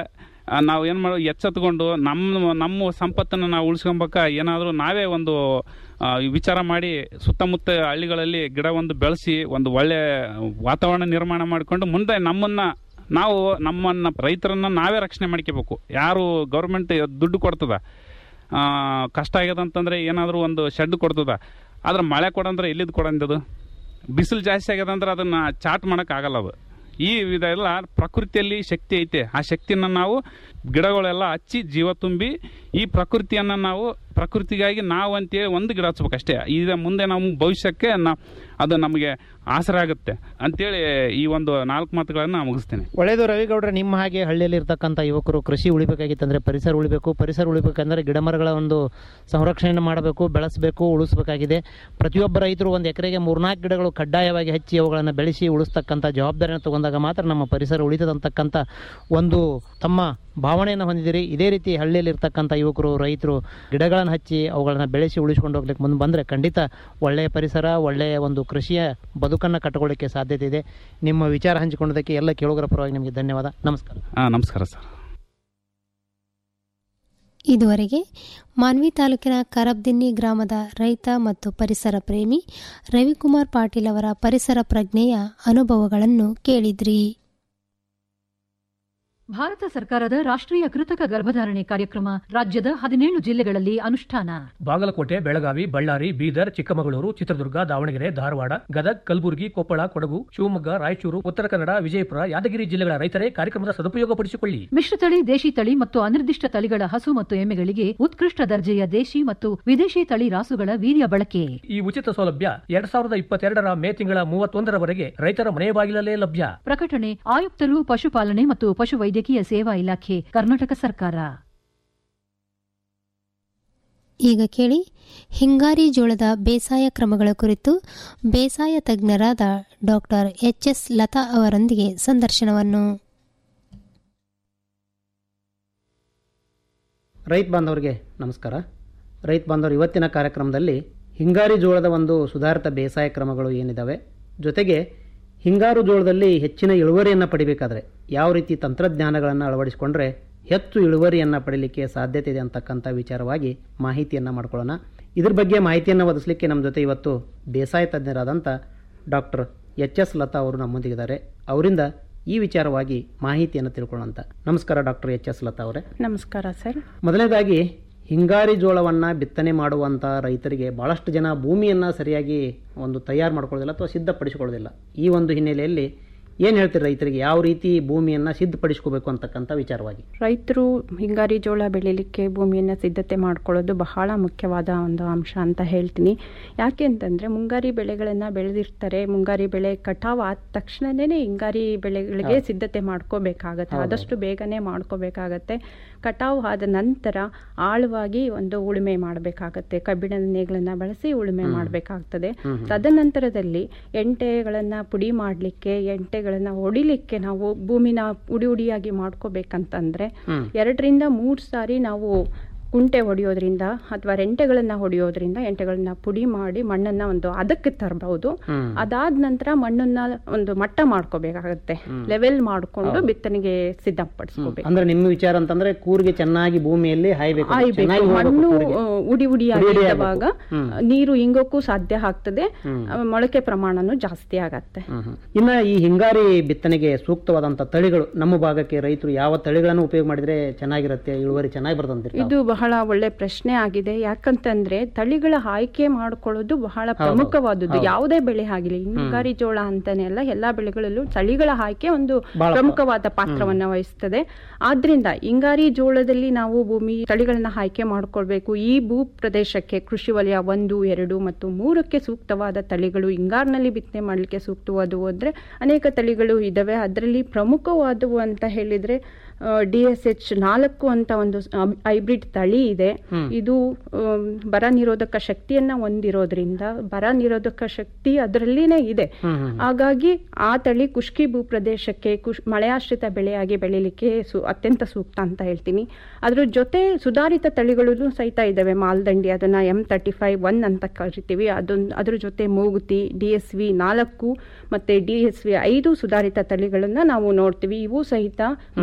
ಆ, ನಾವು ಏನು ಮಾಡೋ ಎಚ್ಚೆತ್ಕೊಂಡು ನಮ್ಮ ನಮ್ಮ ಸಂಪತ್ತನ್ನು ನಾವು ಉಳಿಸ್ಕೊಬೇಕ ಏನಾದರೂ ನಾವೇ ಒಂದು ಆ, ವಿಚಾರ ಮಾಡಿ ಸುತ್ತಮುತ್ತ ಹಳ್ಳಿಗಳಲ್ಲಿ ಗಿಡ ಒಂದು ಬೆಳೆಸಿ ಒಂದು ಒಳ್ಳೆ ವಾತಾವರಣ ನಿರ್ಮಾಣ ಮಾಡಿಕೊಂಡು ಮುಂದೆ ನಮ್ಮನ್ನ ನಾವು ನಮ್ಮನ್ನ ರೈತರನ್ನ ನಾವೇ ರಕ್ಷಣೆ ಮಾಡ್ಕೋಬೇಕು ಯಾರು ಗೌರ್ಮೆಂಟ್ ದುಡ್ಡು ಕೊಡ್ತದ ಆ, ಕಷ್ಟ ಆಗ್ಯದ ಅಂತಂದ್ರೆ ಏನಾದರೂ ಒಂದು ಶೆಡ್ ಕೊಡ್ತದ ಆದ್ರೆ ಮಳೆ ಕೊಡಂದ್ರೆ ಎಲ್ಲಿದ್ದು ಕೊಡಂದದು ಬಿಸಿಲು ಜಾಸ್ತಿ ಆಗ್ಯದ ಅಂದ್ರೆ ಅದನ್ನ ಚಾಟ್ ಮಾಡಕ್ ಆಗಲ್ಲ ಅದು ಈ ಇದೆಲ್ಲ ಪ್ರಕೃತಿಯಲ್ಲಿ ಶಕ್ತಿ ಐತೆ ಆ ಶಕ್ತಿಯನ್ನ ನಾವು ಗಿಡಗಳೆಲ್ಲ ಹಚ್ಚಿ ಜೀವ ತುಂಬಿ ಈ ಪ್ರಕೃತಿಯನ್ನ ನಾವು ಪ್ರಕೃತಿಗಾಗಿ ನಾವು ಅಂತೇಳಿ ಒಂದು ಗಿಡ ಹಚ್ಬೇಕಷ್ಟೇ ಈಗ ಮುಂದೆ ನಮ್ಮ ಭವಿಷ್ಯಕ್ಕೆ ನಾ ಅದು ನಮಗೆ ಆಸರೆ ಆಗುತ್ತೆ ಅಂತೇಳಿ ಈ ಒಂದು ನಾಲ್ಕು ಮಾತುಗಳನ್ನು ನಾನು ಮುಗಿಸ್ತೇನೆ ಒಳ್ಳೆಯದು ರವಿಗೌಡ್ರೆ ನಿಮ್ಮ ಹಾಗೆ ಹಳ್ಳಿಯಲ್ಲಿ ಇರ್ತಕ್ಕಂಥ ಯುವಕರು ಕೃಷಿ ಉಳಿಬೇಕಾಗಿತ್ತಂದ್ರೆ ಪರಿಸರ ಉಳಿಬೇಕು ಪರಿಸರ ಉಳಿಬೇಕಂದ್ರೆ ಗಿಡ ಮರಗಳ ಒಂದು ಸಂರಕ್ಷಣೆ ಮಾಡಬೇಕು ಬೆಳೆಸಬೇಕು ಉಳಿಸಬೇಕಾಗಿದೆ ಪ್ರತಿಯೊಬ್ಬ ರೈತರು ಒಂದು ಎಕರೆಗೆ ಮೂರ್ನಾಲ್ಕು ಗಿಡಗಳು ಕಡ್ಡಾಯವಾಗಿ ಹಚ್ಚಿ ಅವುಗಳನ್ನು ಬೆಳೆಸಿ ಉಳಿಸ್ತಕ್ಕಂಥ ಜವಾಬ್ದಾರಿಯನ್ನು ತಗೊಂಡಾಗ ಮಾತ್ರ ನಮ್ಮ ಪರಿಸರ ಉಳಿತದಂತಕ್ಕಂಥ ಒಂದು ತಮ್ಮ ಭಾವನೆಯನ್ನು ಹೊಂದಿದಿರಿ ಇದೇ ರೀತಿ ಹಳ್ಳಿಯಲ್ಲಿ ಇರ್ತಕ್ಕಂಥ ಯುವಕರು ರೈತರು ಗಿಡಗಳನ್ನು ಹಚ್ಚಿ ಅವುಗಳನ್ನು ಬೆಳೆಸಿ ಉಳಿಸ್ಕೊಂಡು ಹೋಗ್ಲಿಕ್ಕೆ ಮುಂದೆ ಬಂದರೆ ಖಂಡಿತ ಒಳ್ಳೆಯ ಪರಿಸರ ಒಳ್ಳೆಯ ಒಂದು ಕೃಷಿಯ ಬದುಕನ್ನು ಕಟ್ಟಿಕೊಳ್ಳಿಕ್ಕೆ ಸಾಧ್ಯತೆ ಇದೆ ನಿಮ್ಮ ವಿಚಾರ ಹಂಚಿಕೊಂಡದಕ್ಕೆ ಎಲ್ಲ ಕೇಳುಗರ ಪರವಾಗಿ ನಿಮಗೆ ಧನ್ಯವಾದ ನಮಸ್ಕಾರ ಹಾಂ ನಮಸ್ಕಾರ ಸರ್ ಇದುವರೆಗೆ ಮಾನ್ವಿ ತಾಲೂಕಿನ ಕರಬ್ದಿನ್ನಿ ಗ್ರಾಮದ ರೈತ ಮತ್ತು ಪರಿಸರ ಪ್ರೇಮಿ ರವಿಕುಮಾರ್ ಪಾಟೀಲ್ ಅವರ ಪರಿಸರ ಪ್ರಜ್ಞೆಯ ಅನುಭವಗಳನ್ನು ಕೇಳಿದ್ರಿ ಭಾರತ ಸರ್ಕಾರದ ರಾಷ್ಟ್ರೀಯ ಕೃತಕ ಗರ್ಭಧಾರಣೆ ಕಾರ್ಯಕ್ರಮ ರಾಜ್ಯದ ಹದಿನೇಳು ಜಿಲ್ಲೆಗಳಲ್ಲಿ ಅನುಷ್ಠಾನ ಬಾಗಲಕೋಟೆ ಬೆಳಗಾವಿ ಬಳ್ಳಾರಿ ಬೀದರ್ ಚಿಕ್ಕಮಗಳೂರು ಚಿತ್ರದುರ್ಗ ದಾವಣಗೆರೆ ಧಾರವಾಡ ಗದಗ್ ಕಲಬುರಗಿ ಕೊಪ್ಪಳ ಕೊಡಗು ಶಿವಮೊಗ್ಗ ರಾಯಚೂರು ಉತ್ತರ ಕನ್ನಡ ವಿಜಯಪುರ ಯಾದಗಿರಿ ಜಿಲ್ಲೆಗಳ ರೈತರೇ ಕಾರ್ಯಕ್ರಮದ ಸದುಪಯೋಗಪಡಿಸಿಕೊಳ್ಳಿ ಮಿಶ್ರತಳಿ ದೇಶಿ ತಳಿ ಮತ್ತು ಅನಿರ್ದಿಷ್ಟ ತಳಿಗಳ ಹಸು ಮತ್ತು ಎಮ್ಮೆಗಳಿಗೆ ಉತ್ಕೃಷ್ಟ ದರ್ಜೆಯ ದೇಶಿ ಮತ್ತು ವಿದೇಶಿ ತಳಿ ರಾಸುಗಳ ವೀರ್ಯ ಬಳಕೆ ಈ ಉಚಿತ ಸೌಲಭ್ಯ ಎರಡ್ ಸಾವಿರದ ಇಪ್ಪತ್ತೆರಡರ ಮೇ ತಿಂಗಳ ಮೂವತ್ತೊಂದರವರೆಗೆ ರೈತರ ಮನೆ ಬಾಗಿಲಲ್ಲೇ ಲಭ್ಯ ಪ್ರಕಟಣೆ ಆಯುಕ್ತರು ಪಶುಪಾಲನೆ ಮತ್ತು ಪಶುವೈದ್ಯಕೀಯ ಸೇವಾ ಇಲಾಖೆ ಕರ್ನಾಟಕ ಸರ್ಕಾರ ಈಗ ಕೇಳಿ ಹಿಂಗಾರಿ ಜೋಳದ ಬೇಸಾಯ ಕ್ರಮಗಳ ಕುರಿತು ಬೇಸಾಯ ತಜ್ಞರಾದ ಡಾಕ್ಟರ್ ಎಚ್ ಎಸ್ ಲತಾ ಅವರೊಂದಿಗೆ ಸಂದರ್ಶನವನ್ನು ರೈತ ಬಾಂಧವರಿಗೆ ನಮಸ್ಕಾರ ರೈತ ಬಾಂಧವರು ಇವತ್ತಿನ ಕಾರ್ಯಕ್ರಮದಲ್ಲಿ ಹಿಂಗಾರಿ ಜೋಳದ ಒಂದು ಸುಧಾರಿತ ಬೇಸಾಯ ಕ್ರಮಗಳು ಏನಿದ್ದಾವೆ ಜೊತೆಗೆ ಹಿಂಗಾರು ಜೋಳದಲ್ಲಿ ಹೆಚ್ಚಿನ ಇಳುವರಿಯನ್ನು ಪಡಿಬೇಕಾದ್ರೆ ಯಾವ ರೀತಿ ತಂತ್ರಜ್ಞಾನಗಳನ್ನು ಅಳವಡಿಸಿಕೊಂಡ್ರೆ ಹೆಚ್ಚು ಇಳುವರಿಯನ್ನು ಪಡೀಲಿಕ್ಕೆ ಸಾಧ್ಯತೆ ಇದೆ ಅಂತಕ್ಕಂಥ ವಿಚಾರವಾಗಿ ಮಾಹಿತಿಯನ್ನು ಮಾಡ್ಕೊಳ್ಳೋಣ ಇದ್ರ ಬಗ್ಗೆ ಮಾಹಿತಿಯನ್ನು ಒದಗಿಸಲಿಕ್ಕೆ ನಮ್ಮ ಜೊತೆ ಇವತ್ತು ಬೇಸಾಯ ತಜ್ಞರಾದಂಥ ಡಾಕ್ಟರ್ ಎಚ್ ಎಸ್ ಲತಾ ಅವರು ನಮ್ಮೊಂದಿಗಿದ್ದಾರೆ ಅವರಿಂದ ಈ ವಿಚಾರವಾಗಿ ಮಾಹಿತಿಯನ್ನು ತಿಳ್ಕೊಳ್ಳೋಂಥ ನಮಸ್ಕಾರ ಡಾಕ್ಟರ್ ಎಚ್ ಎಸ್ ಲತಾ ಅವರೇ ನಮಸ್ಕಾರ ಸರ್ ಮೊದಲನೇದಾಗಿ ಹಿಂಗಾರಿ ಜೋಳವನ್ನು ಬಿತ್ತನೆ ಮಾಡುವಂಥ ರೈತರಿಗೆ ಭಾಳಷ್ಟು ಜನ ಭೂಮಿಯನ್ನು ಸರಿಯಾಗಿ ಒಂದು ತಯಾರು ಮಾಡ್ಕೊಳ್ಳೋದಿಲ್ಲ ಅಥವಾ ಸಿದ್ಧಪಡಿಸ್ಕೊಳ್ಳೋದಿಲ್ಲ ಈ ಒಂದು ಹಿನ್ನೆಲೆಯಲ್ಲಿ ಏನು ಹೇಳ್ತೀರಿ ರೈತರಿಗೆ ಯಾವ ರೀತಿ ಭೂಮಿಯನ್ನು ಸಿದ್ಧಪಡಿಸ್ಕೋಬೇಕು ಅಂತಕ್ಕಂಥ ವಿಚಾರವಾಗಿ ರೈತರು ಹಿಂಗಾರಿ ಜೋಳ ಬೆಳಿಲಿಕ್ಕೆ ಭೂಮಿಯನ್ನು ಸಿದ್ಧತೆ ಮಾಡ್ಕೊಳ್ಳೋದು ಬಹಳ ಮುಖ್ಯವಾದ ಒಂದು ಅಂಶ ಅಂತ ಹೇಳ್ತೀನಿ ಯಾಕೆ ಅಂತಂದರೆ ಮುಂಗಾರಿ ಬೆಳೆಗಳನ್ನು ಬೆಳೆದಿರ್ತಾರೆ ಮುಂಗಾರಿ ಬೆಳೆ ಕಟಾವ್ ಆದ ತಕ್ಷಣನೇ ಹಿಂಗಾರಿ ಬೆಳೆಗಳಿಗೆ ಹೌದು. ಸಿದ್ಧತೆ ಮಾಡ್ಕೋಬೇಕಾಗತ್ತೆ ಹೌದು. ಆದಷ್ಟು ಬೇಗನೆ ಮಾಡ್ಕೋಬೇಕಾಗತ್ತೆ ಕಟಾವು ಆದ ನಂತರ ಆಳವಾಗಿ ಒಂದು ಉಳುಮೆ ಮಾಡಬೇಕಾಗತ್ತೆ ಕಬ್ಬಿಣದ ನೇಗಳನ್ನು ಬಳಸಿ ಉಳುಮೆ ಹ್ಮ್. ಮಾಡಬೇಕಾಗ್ತದೆ ಹ್ಮ್ ಹ್ಮ್. ತದನಂತರದಲ್ಲಿ ಎಂಟೆಗಳನ್ನು ಪುಡಿ ಮಾಡಲಿಕ್ಕೆ ಎಂಟೆಗಳನ್ನು ಹೊಡಿಲಿಕ್ಕೆ ನಾವು ಭೂಮಿನ ಉಡಿ ಉಡಿಯಾಗಿ ಮಾಡ್ಕೋಬೇಕಂತಂದ್ರೆ ಹ್ಮ್. ಎರಡರಿಂದ ಮೂರು ಸಾರಿ ನಾವು ಕುಂಟೆ ಹೊಡೆಯೋದ್ರಿಂದ ಅಥವಾ ರೆಂಟೆಗಳನ್ನು ಹೊಡೆಯೋದ್ರಿಂದ ಎಂಟೆಗಳನ್ನ ಪುಡಿ ಮಾಡಿ ಮಣ್ಣನ್ನ ಒಂದು ಅದಕ್ಕೆ ತರಬಹುದು ಹ್ಮ್. ಅದಾದ ನಂತರ ಮಣ್ಣನ್ನ ಒಂದು ಮಟ್ಟ ಮಾಡ್ಕೋಬೇಕಾಗತ್ತೆ ಹ್ಮ್. ಲೆವೆಲ್ ಮಾಡ್ಕೊಂಡು ಹೌದು. ಬಿತ್ತನೆಗೆ ಸಿದ್ಧಪಡಿಸ್ಕೋಬೇಕು ಅಂದ್ರೆ ನಿಮ್ಮ ವಿಚಾರ ಅಂತಂದ್ರೆ ಕೂರಿಗೆ ಚೆನ್ನಾಗಿ ಭೂಮಿಯಲ್ಲಿ ಹಾಯ್ಬೇಕು ಆಯ್ಬೇಕು ಚೆನ್ನಾಗಿ ಹೋಗ್ಬೇಕು ಮಣ್ಣು ಕೂರಿಗೆ. ಆ, ಉಡಿ ಉಡಿಯಾಗಿ ಉಡಿ ಉಡಿ ಇರುವಾಗ ಆಗ್ಬೇಕು. ಹ್ಮ್. ನೀರು ಇಂಗೋಕ್ಕೂ ಸಾಧ್ಯ ಆಗ್ತದೆ ಹ್ಮ್. ಆ, ಮೊಳಕೆ ಪ್ರಮಾಣನೂ ಜಾಸ್ತಿ ಆಗತ್ತೆ ಹ್ಮ್ ಹ್ಮ್. ಇನ್ನ ಈ ಹಿಂಗಾರಿ ಬಿತ್ತನೆಗೆ ಸೂಕ್ತವಾದಂತ ತಳಿಗಳು ನಮ್ಮ ಭಾಗಕ್ಕೆ ರೈತರು ಯಾವ ತಳಿಗಳನ್ನು ಉಪಯೋಗ ಮಾಡಿದ್ರೆ ಚೆನ್ನಾಗಿರುತ್ತೆ ಇಳುವರಿ ಚೆನ್ನಾಗಿ ಬರ್ತಂತೀರಿ ಇದು ಬಹಳ ಒಳ್ಳೆ ಪ್ರಶ್ನೆ ಆಗಿದೆ ಯಾಕಂತಂದ್ರೆ ತಳಿಗಳ ಆಯ್ಕೆ ಮಾಡ್ಕೊಳ್ಳೋದು ಬಹಳ ಹೌದು. ಪ್ರಮುಖವಾದದ್ದು ಹೌದು. ಯಾವುದೇ ಬೆಳೆ ಆಗಲಿ ಹಿಂಗಾರಿ ಜೋಳ ಅಂತಾನೆ ಅಲ್ಲ ಎಲ್ಲಾ ಬೆಳೆಗಳಲ್ಲೂ ತಳಿಗಳ ಆಯ್ಕೆ ಒಂದು ಬಹಳ ಪ್ರಮುಖವಾದ ಪಾತ್ರವನ್ನ ವಹಿಸ್ತದೆ ಆದ್ರಿಂದ ಹಿಂಗಾರಿ ಜೋಳದಲ್ಲಿ ನಾವು ಭೂಮಿ ತಳಿಗಳನ್ನ ಆಯ್ಕೆ ಮಾಡ್ಕೊಳ್ಬೇಕು ಈ ಭೂ ಪ್ರದೇಶಕ್ಕೆ ಕೃಷಿ ವಲಯ ಒಂದು ಎರಡು ಮತ್ತು ಮೂರಕ್ಕೆ ಸೂಕ್ತವಾದ ತಳಿಗಳು ಹಿಂಗಾರಿನಲ್ಲಿ ಬಿತ್ತನೆ ಮಾಡಲಿಕ್ಕೆ ಸೂಕ್ತವಾದವು ಅಂದ್ರೆ ಅನೇಕ ತಳಿಗಳು ಇದಾವೆ ಅದರಲ್ಲಿ ಪ್ರಮುಖವಾದವು ಅಂತ ಹೇಳಿದ್ರೆ ಡಿ ಎಸ್ ಎಚ್ ನಾಲ್ಕು ಅಂತ ಒಂದು ಹೈಬ್ರಿಡ್ ತಳಿ ಇದೆ ಹ್ಮ್. ಇದು ಆಮ್, ಬರ ನಿರೋಧಕ ಶಕ್ತಿಯನ್ನ ಹೊಂದಿರೋದ್ರಿಂದ ಬರ ನಿರೋಧಕ ಶಕ್ತಿ ಅದರಲ್ಲಿನೇ ಇದೆ ಹ್ಮ್, ಹ್ಮ್. ಹಾಗಾಗಿ ಆ ತಳಿ ಕುಷ್ಕಿ ಭೂ ಪ್ರದೇಶಕ್ಕೆ ಕುಶ್ ಮಳೆಯಾಶ್ರಿತ ಬೆಳೆಯಾಗಿ ಬೆಳಿಲಿಕ್ಕೆ ಸು ಅತ್ಯಂತ ಸೂಕ್ತ ಅಂತ ಹೇಳ್ತೀನಿ ಅದ್ರ ಜೊತೆ ಸುಧಾರಿತ ತಳಿಗಳು ಸಹಿತ ಇದಾವೆ ಮಾಲ್ದಂಡಿ ಅದನ್ನ ಎಂ ತರ್ಟಿ ಫೈವ್ ಒನ್ ಅಂತ ಕರಿತೀವಿ ಅದೊಂದು ಅದ್ರ ಜೊತೆ ಮೂಗುತಿ ಡಿ ಎಸ್ ವಿ ನಾಲ್ಕು ಮತ್ತೆ ಡಿ ಎಸ್ ವಿ ಐದು ಸುಧಾರಿತ ತಳಿಗಳನ್ನ ನಾವು ನೋಡ್ತೀವಿ ಇವು ಸಹಿತ ಬರ ಹ್ಮ್, ಹ್ಮ್. ನಿರೋಧಕ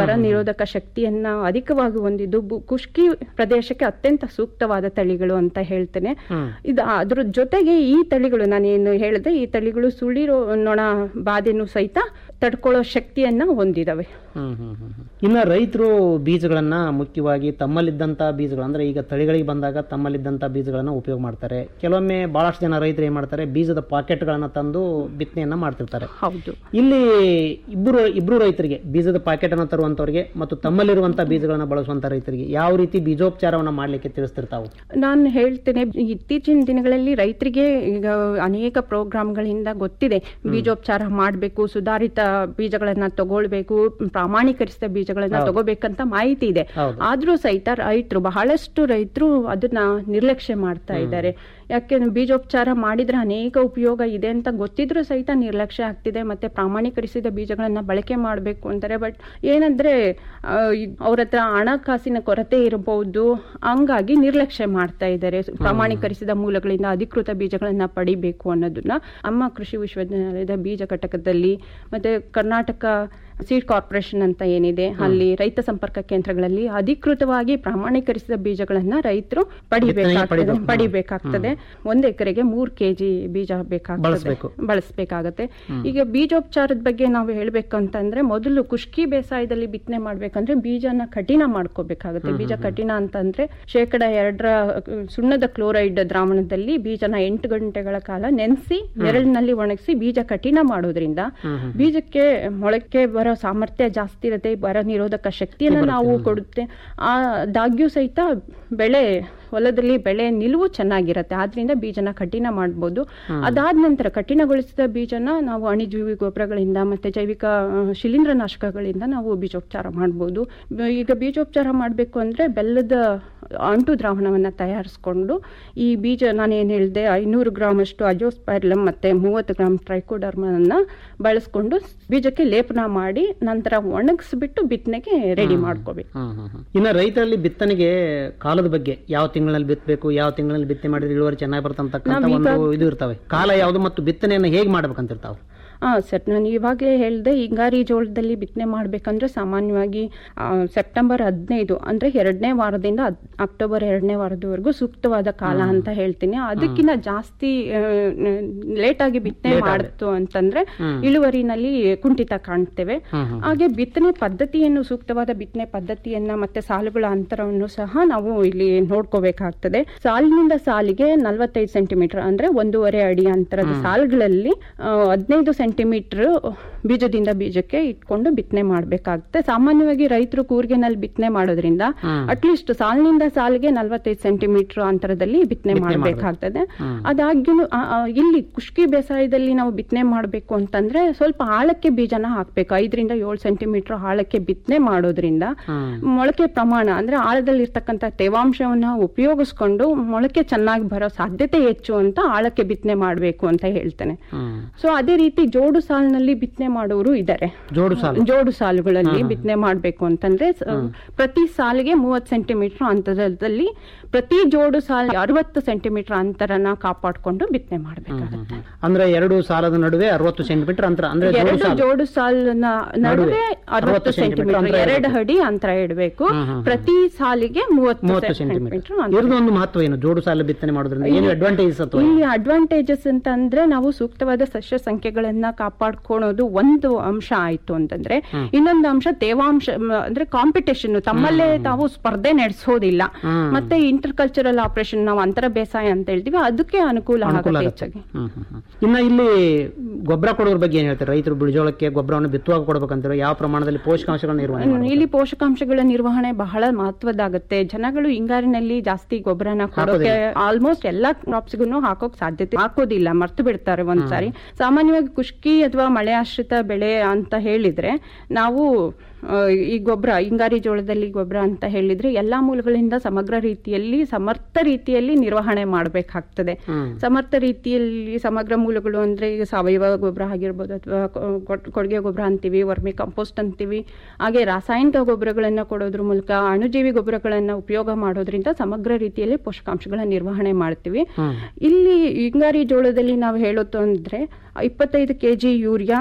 ನಿರೋಧಕ ಶಕ್ತಿಯನ್ನ ಅಧಿಕವಾಗಿ ಹೊಂದಿದ್ದು ಬು- ಖುಷ್ಕಿ ಪ್ರದೇಶಕ್ಕೆ ಅತ್ಯಂತ ಸೂಕ್ತವಾದ ತಳಿಗಳು ಅಂತ ಹೇಳ್ತೇನೆ ಇದು ಅದ್ರ ಜೊತೆಗೆ ಈ ತಳಿಗಳು ನಾನೇನು ಹೇಳಿದೆ ಈ ತಳಿಗಳು ಸುಳಿರೋ ನೊಣ ಬಾಧೆನೂ ಸಹಿತ ತಡ್ಕೊಳ್ಳೋ ಶಕ್ತಿಯನ್ನ ಹೊಂದಿದವೆ ಹ್ಮ್ ಹ್ಮ್ ಹ್ಮ್ ಹ್ಮ್. ಇನ್ನ ರೈತರು ಬೀಜಗಳನ್ನ ಮುಖ್ಯವಾಗಿ ತಮ್ಮಲ್ಲಿದ್ದಂತ ಬೀಜಗಳು ಅಂದ್ರೆ ಈಗ ತಳಿಗಳಿಗೆ ಬಂದಾಗ ತಮ್ಮಲ್ಲಿದ್ದಂತ ಬೀಜಗಳನ್ನ ಉಪಯೋಗ ಮಾಡ್ತಾರೆ ಕೆಲವೊಮ್ಮೆ ಬಹಳಷ್ಟು ಜನ ರೈತರು ಏನ್ ಮಾಡ್ತಾರೆ ಬೀಜದ ಪಾಕೆಟ್ಗಳನ್ನ ತಂದು ಬಿತ್ತನೆಯನ್ನ ಮಾಡ್ತಿರ್ತಾರೆ ಹೌದು ಇಲ್ಲಿ ಇಬ್ಬರು ಇಬ್ರು ರೈತರಿಗೆ ಬೀಜದ ಪಾಕೆಟ್ ಅನ್ನ ತರುವಂತವರಿಗೆ ಮತ್ತು ತಮ್ಮಲ್ಲಿರುವಂತ ಬೀಜಗಳನ್ನ ಬಳಸುವಂತ ರೈತರಿಗೆ ಯಾವ ರೀತಿ ಬೀಜೋಪಚಾರವನ್ನ ಮಾಡ್ಲಿಕ್ಕೆ ತಿಳಿಸ್ತಿರ್ತಾವು ನಾನು ಹೇಳ್ತೇನೆ ಇತ್ತೀಚಿನ ದಿನಗಳಲ್ಲಿ ರೈತರಿಗೆ ಈಗ ಅನೇಕ ಪ್ರೋಗ್ರಾಮ್ಗಳಿಂದ ಗೊತ್ತಿದೆ ಬೀಜೋಪಚಾರ ಮಾಡಬೇಕು ಸುಧಾರಿತ ಬೀಜಗಳನ್ನ ತಗೊಳ್ಬೇಕು ಪ್ರಾಮಾಣೀಕರಿಸಿದ ಬೀಜಗಳನ್ನ ಹೌದು. ತಗೋಬೇಕಂತ ಮಾಹಿತಿ ಇದೆ ಹೌದು. ಆದ್ರೂ ಸಹಿತ ರೈತರು ಬಹಳಷ್ಟು ರೈತರು ಅದನ್ನ ನಿರ್ಲಕ್ಷ್ಯ ಮಾಡ್ತಾ ಇದ್ದಾರೆ ಯಾಕೆಂದ್ರೆ ಬೀಜೋಪಚಾರ ಮಾಡಿದ್ರೆ ಅನೇಕ ಉಪಯೋಗ ಇದೆ ಅಂತ ಗೊತ್ತಿದ್ರೂ ಸಹಿತ ನಿರ್ಲಕ್ಷ್ಯ ಆಗ್ತಿದೆ ಮತ್ತೆ ಪ್ರಾಮಾಣೀಕರಿಸಿದ ಬೀಜಗಳನ್ನ ಬಳಕೆ ಮಾಡಬೇಕು ಅಂತಾರೆ ಬಟ್ ಏನಂದ್ರೆ ಅವ್ರ ಹತ್ರ ಹಣಕಾಸಿನ ಕೊರತೆ ಇರಬಹುದು ಹಂಗಾಗಿ ನಿರ್ಲಕ್ಷ್ಯ ಮಾಡ್ತಾ ಇದ್ದಾರೆ ಪ್ರಾಮಾಣೀಕರಿಸಿದ ಮೂಲಗಳಿಂದ ಅಧಿಕೃತ ಬೀಜಗಳನ್ನ ಪಡಿಬೇಕು ಅನ್ನೋದನ್ನ ಅಮ್ಮ ಕೃಷಿ ವಿಶ್ವವಿದ್ಯಾಲಯದ ಬೀಜ ಘಟಕದಲ್ಲಿ ಮತ್ತೆ ಕರ್ನಾಟಕ ಸೀಡ್ ಕಾರ್ಪೊರೇಷನ್ ಅಂತ ಏನಿದೆ ಅಲ್ಲಿ ರೈತ ಸಂಪರ್ಕ ಕೇಂದ್ರಗಳಲ್ಲಿ ಅಧಿಕೃತವಾಗಿ ಪ್ರಾಮಾಣೀಕರಿಸಿದ ಬೀಜಗಳನ್ನ ರೈತರು ಪಡಿಬೇಕಾಗ್ತದೆ ಪಡಿಬೇಕು. ಪಡಿಬೇಕಾಗ್ತದೆ ಒಂದ್ ಎಕರೆಗೆ ಮೂರ್ ಕೆಜಿ ಬೀಜ ಬೇಕಾಗ್ತದೆ ಬಳಸ್ಬೇಕು. ಬಳಸಬೇಕಾಗತ್ತೆ ಈಗ ಬೀಜೋಪಚಾರದ ಬಗ್ಗೆ ನಾವು ಹೇಳ್ಬೇಕಂತಂದ್ರೆ ಮೊದಲು ಖುಷ್ಕಿ ಬೇಸಾಯದಲ್ಲಿ ಬಿತ್ತನೆ ಮಾಡ್ಬೇಕಂದ್ರೆ ಬೀಜನ ಕಠಿಣ ಮಾಡ್ಕೋಬೇಕಾಗುತ್ತೆ ಬೀಜ ಕಠಿಣ ಅಂತಂದ್ರೆ ಶೇಕಡ ಎರಡರ ಅಹ್, ಸುಣ್ಣದ ಕ್ಲೋರೈಡ್ ದ್ರಾವಣದಲ್ಲಿ ಬೀಜನ ಎಂಟು ಗಂಟೆಗಳ ಕಾಲ ನೆನೆಸಿ ನೆರಳಿನಲ್ಲಿ ಒಣಗಿಸಿ ಬೀಜ ಕಠಿಣ ಮಾಡೋದ್ರಿಂದ ಬೀಜಕ್ಕೆ ಮೊಳಕೆ ಬರೋ ಸಾಮರ್ಥ್ಯ ಜಾಸ್ತಿ ಇರುತ್ತೆ ಬರ ನಿರೋಧಕ ಶಕ್ತಿಯನ್ನ ನಾವು ಕೊಡುತ್ತೆ ಆದಾಗ್ಯೂ ಸಹಿತ ಬೆಳೆ ಹೊಲದಲ್ಲಿ ಬೆಳೆ ನಿಲುವು ಚೆನ್ನಾಗಿರುತ್ತೆ ಆದ್ರಿಂದ ಬೀಜನ ಕಠಿಣ ಮಾಡ್ಬೋದು ಅದಾದ ನಂತರ ಕಠಿಣಗೊಳಿಸಿದ ಬೀಜನ ನಾವು ಅಣಿಜೀವಿ ಗೊಬ್ಬರಗಳಿಂದ ಮತ್ತೆ ಜೈವಿಕ ಆ, ಶಿಲೀಂಧ್ರನಾಶಕಗಳಿಂದ ನಾವು ಬೀಜೋಪಚಾರ ಮಾಡ್ಬೋದು ಬ- ಈಗ ಬೀಜೋಪಚಾರ ಮಾಡಬೇಕು ಅಂದ್ರೆ ಬೆಲ್ಲದ ಅಂಟು ದ್ರಾವಣವನ್ನ ತಯಾರಿಸ್ಕೊಂಡು ಈ ಬೀಜ ನಾನು ಏನ್ ಹೇಳಿದೆ ಐನೂರು ಗ್ರಾಮ್ ಅಷ್ಟು ಅಜೋಸ್ಪೈರ್ಲಮ್ ಮತ್ತೆ ಮೂವತ್ತು ಗ್ರಾಮ್ ಟ್ರೈಕೋಡರ್ಮನ್ನ ಬಳಸ್ಕೊಂಡು ಬೀಜಕ್ಕೆ ಲೇಪನ ಮಾಡಿ ನಂತರ ಒಣಗಿಸ್ಬಿಟ್ಟು ಬಿತ್ತನೆಗೆ ರೆಡಿ ಮಾಡ್ಕೋಬೇಕು ಹ್ಮ್ ಹ್ಮ್ ಹ್ಮ್. ಇನ್ನ ರೈತರಲ್ಲಿ ಬಿತ್ತನೆಗೆ ಕಾಲದ ಬಗ್ಗೆ ಯಾವ ತಿಂಗಳಲ್ಲಿ ಬಿತ್ತಬೇಕು ಯಾವ ತಿಂಗಳಲ್ಲಿ ಬಿತ್ತನೆ ಮಾಡಿದ್ರೆ ಇಳುವರಿ ಚೆನ್ನಾಗಿ ಬರ್ತಂತಕ್ಕಂತ ನಾವೀಗ- ಒಂದು ಇದು ಇರ್ತವೆ ಕಾಲ ಯಾವುದು ಮತ್ತು ಬಿತ್ತನೆಯನ್ನು ಹೇಗೆ ಮಾಡ್ಬೇಕಂತಿರ್ತಾವೆ ಹಾ ಸರ್ ನಾನು ಇವಾಗಲೇ ಹೇಳಿದೆ ಹಿಂಗಾರಿ ಜೋಳದಲ್ಲಿ ಬಿತ್ತನೆ ಮಾಡ್ಬೇಕಂದ್ರೆ ಸಾಮಾನ್ಯವಾಗಿ ಆ, ಸೆಪ್ಟೆಂಬರ್ ಹದಿನೈದು ಅಂದ್ರೆ ಎರಡನೇ ವಾರದಿಂದ ಅದ್- ಅಕ್ಟೋಬರ್ ಎರಡನೇ ವಾರದವರೆಗೂ ಸೂಕ್ತವಾದ ಕಾಲ ಅಂತ ಹೇಳ್ತೀನಿ ಅದಕ್ಕಿಂತ ಜಾಸ್ತಿ ಲೇಟ್ ಆಗಿ ಬಿತ್ತನೆ ಮಾಡ್ತು ಅಂತಂದ್ರೆ ಇಳುವರಿನಲ್ಲಿ ಕುಂಠಿತ ಕಾಣ್ತೇವೆ ಹಾಗೆ ಬಿತ್ತನೆ ಪದ್ಧತಿಯನ್ನು ಸೂಕ್ತವಾದ ಬಿತ್ತನೆ ಪದ್ಧತಿಯನ್ನ ಮತ್ತೆ ಸಾಲುಗಳ ಅಂತರವನ್ನು ಸಹ ನಾವು ಇಲ್ಲಿ ನೋಡ್ಕೋಬೇಕಾಗ್ತದೆ ಸಾಲಿನಿಂದ ಸಾಲಿಗೆ ನಲವತ್ತೈದು ಸೆಂಟಿಮೀಟರ್ ಅಂದ್ರೆ ಒಂದೂವರೆ ಅಡಿ ಅಂತರದ ಸಾಲುಗಳಲ್ಲಿ ಹದಿನೈದು ಸೆಂಟಿಮೀಟರ್ ಬೀಜದಿಂದ ಬೀಜಕ್ಕೆ ಇಟ್ಕೊಂಡು ಬಿತ್ತನೆ ಮಾಡ್ಬೇಕಾಗುತ್ತೆ ಸಾಮಾನ್ಯವಾಗಿ ರೈತರು ಕೂರ್ಗೆನಲ್ಲಿ ಬಿತ್ತನೆ ಮಾಡೋದ್ರಿಂದ ಅಟ್ಲೀಸ್ಟ್ ಸಾಲಿನಿಂದ ಸಾಲಿಗೆ ನಲವತ್ತೈದು ಸೆಂಟಿಮೀಟರ್ ಅಂತರದಲ್ಲಿ ಬಿತ್ತನೆ ಮಾಡಬೇಕಾಗ್ತದೆ ಅದಾಗ್ಯೂ ಇಲ್ಲಿ ಕುಷ್ಕಿ ಬೇಸಾಯದಲ್ಲಿ ನಾವು ಬಿತ್ತನೆ ಮಾಡಬೇಕು ಅಂತಂದ್ರೆ ಸ್ವಲ್ಪ ಆಳಕ್ಕೆ ಬೀಜನ ಹಾಕ್ಬೇಕು ಐದರಿಂದ ಏಳು ಸೆಂಟಿಮೀಟರ್ ಆಳಕ್ಕೆ ಬಿತ್ತನೆ ಮಾಡೋದ್ರಿಂದ ಮೊಳಕೆ ಪ್ರಮಾಣ ಅಂದ್ರೆ ಆಳದಲ್ಲಿ ಇರ್ತಕ್ಕಂಥ ತೇವಾಂಶವನ್ನ ಉಪಯೋಗಿಸ್ಕೊಂಡು ಮೊಳಕೆ ಚೆನ್ನಾಗಿ ಬರೋ ಸಾಧ್ಯತೆ ಹೆಚ್ಚು ಅಂತ ಆಳಕ್ಕೆ ಬಿತ್ತನೆ ಮಾಡಬೇಕು ಅಂತ ಹೇಳ್ತೇನೆ ಸೊ ಅದೇ ರೀತಿ ಜೋಡು ಸಾಲಿನಲ್ಲಿ ಬಿತ್ತನೆ ಮಾಡೋರು ಇದ್ದಾರೆ ಜೋಡು ಸಾಲು ಜೋಡು ಸಾಲುಗಳಲ್ಲಿ ಬಿತ್ತನೆ ಮಾಡಬೇಕು ಅಂತಂದ್ರೆ ಸ- ಪ್ರತಿ ಸಾಲಿಗೆ ಮೂವತ್ತು ಸೆಂಟಿಮೀಟರ್ ಅಂತರದಲ್ಲಿ ಪ್ರತಿ ಜೋಡು ಸಾಲ ಅರವತ್ತು ಸೆಂಟಿಮೀಟರ್ ಅಂತರನ ಕಾಪಾಡ್ಕೊಂಡು ಬಿತ್ತನೆ ಮಾಡಬೇಕಾಗುತ್ತೆ ಅಂದ್ರೆ ಎರಡು ಸಾಲದ ನಡುವೆ ಅರವತ್ತು ಸೆಂಟಿಮೀಟರ್ ಅಂತರ ಅಂದ್ರೆ ಜೋಡು ಎರಡು ಸಾಲು ಜೋಡು ಸಾಲಿನ ನಡುವೆ ಅರವತ್ತು ಸೆಂಟಿಮೀಟರ್ ಅಂತರ ಎರಡು ಅಡಿ ಅಂತರ ಇಡಬೇಕು ಪ್ರತಿ ಸಾಲಿಗೆ ಮೂವತ್ತು ಮೂವತ್ತು ಸೆಂಟಿಮೀಟರ್ ಸೆಂಟಿಮೀಟರ್ ಇದ್ರದ್ದು ಒಂದು ಮಹತ್ವ ಏನು ಜೋಡು ಸಾಲು ಬಿತ್ತನೆ ಮಾಡೋದ್ರಿಂದ ಏನು ಅಡ್ವಾಂಟೇಜಸ್ ಅಥವಾ ಇಲ್ಲಿ ಅಡ್ವಾಂಟೇಜಸ್ ಅಂತ ಅಂದ್ರೆ ನಾವು ಸೂಕ್ತವಾದ ಸಸ್ಯ ಸಂಖ್ಯೆಗಳನ್ನ ಕಾಪಾಡ್ಕೊಳೋದು ಒಂದು ಅಂಶ ಆಯ್ತು ಅಂತಂದ್ರೆ ಇನ್ನೊಂದು ಅಂಶ ತೇವಾಂಶ ಮ, ಅಂದ್ರೆ ಕಾಂಪಿಟೇಷನ್ ತಮ್ಮಲ್ಲೇ ತಾವು ಸ್ಪರ್ಧೆ ನಡೆಸೋದಿಲ್ಲ ಮತ್ತೆ ಇಂಟರ್ ಕಲ್ಚರಲ್ ಆಪರೇಷನ್ ನಾವು ಅಂತರ ಬೇಸಾಯ ಅಂತ ಹೇಳ್ತೀವಿ ಅದಕ್ಕೆ ಅನುಕೂಲ ಅನುಕೂಲ ಆಗುತ್ತೆ ಆಗುತ್ತೆ ಹೆಚ್ಚಾಗಿ ಹ್ಮ್, ಹ್ಮ್, ಹ್ಮ್. ಇನ್ನ ಇಲ್ಲಿ ಗೊಬ್ಬರ ಕೊಡೋದ್ರ ಬಗ್ಗೆ ಏನ್ ಹೇಳ್ತಾರೆ ರೈತರು ಬಿಳಿಜೋಳಕ್ಕೆ ಗೊಬ್ಬರವನ್ನು ಬಿತ್ತುವಾಗ ಕೊಡ್ಬೇಕಂತಾರೆ ಯಾವ ಪ್ರಮಾಣದಲ್ಲಿ ಪೋಷಕಾಂಶಗಳನ್ನ ನಿರ್ವಹಣೆ ಹ್ಮ್, ಮಾಡ್ಬೇಕು? ಇಲ್ಲಿ ಪೋಷಕಾಂಶಗಳ ನಿರ್ವಹಣೆ ಬಹಳ ಮಹತ್ವದಾಗುತ್ತೆ ಜನಗಳು ಹಿಂಗಾರಿನಲ್ಲಿ ಜಾಸ್ತಿ ಗೊಬ್ಬರನ ಕೊಡೋಕೆ ಆಲ್ಮೋಸ್ಟ್ ಎಲ್ಲಾ ಕ್ರಾಪ್ಸ್ಗೂ ಹಾಕೋಕ್ ಸಾಧ್ಯತೆ ಹಾಕೋದಿಲ್ಲ ಮರ್ತು ಬಿಡ್ತಾರೆ ಒಂದ್ಸಾರಿ ಸಾಮಾನ್ಯವಾಗಿ ಕುಷ್ಕಿ ಅಥವಾ ಮಳೆ ಆಶ್ರಿತ ಬೆಳೆ ಅಂತ ಹೇಳಿದ್ರೆ ನಾವು ಆ, ಈ ಗೊಬ್ಬರ ಹಿಂಗಾರಿ ಜೋಳದಲ್ಲಿ ಗೊಬ್ಬರ ಅಂತ ಹೇಳಿದ್ರೆ ಎಲ್ಲಾ ಮೂಲಗಳಿಂದ ಸಮಗ್ರ ರೀತಿಯಲ್ಲಿ ಸಮರ್ಥ ರೀತಿಯಲ್ಲಿ ನಿರ್ವಹಣೆ ಮಾಡಬೇಕಾಗ್ತದೆ ಸಮರ್ಥ ರೀತಿಯಲ್ಲಿ ಸಮಗ್ರ ಮೂಲಗಳು ಅಂದ್ರೆ ಈಗ ಸಾವಯವ ಗೊಬ್ಬರ ಆಗಿರ್ಬೋದು ಅಥವಾ ಕೊಡುಗೆ ಗೊಬ್ಬರ ಅಂತೀವಿ ವರ್ಮಿ ಕಂಪೋಸ್ಟ್ ಅಂತೀವಿ ಹಾಗೆ ರಾಸಾಯನಿಕ ಗೊಬ್ಬರಗಳನ್ನ ಕೊಡೋದ್ರ ಮೂಲಕ ಅಣುಜೀವಿ ಗೊಬ್ಬರಗಳನ್ನ ಉಪಯೋಗ ಮಾಡೋದ್ರಿಂದ ಸಮಗ್ರ ರೀತಿಯಲ್ಲಿ ಪೋಷಕಾಂಶಗಳ ನಿರ್ವಹಣೆ ಮಾಡ್ತೀವಿ ಇಲ್ಲಿ ಹಿಂಗಾರಿ ಜೋಳದಲ್ಲಿ ನಾವು ಹೇಳೋದು ಅಂದ್ರೆ ಇಪ್ಪತ್ತೈದು ಕೆಜಿ ಯೂರಿಯಾ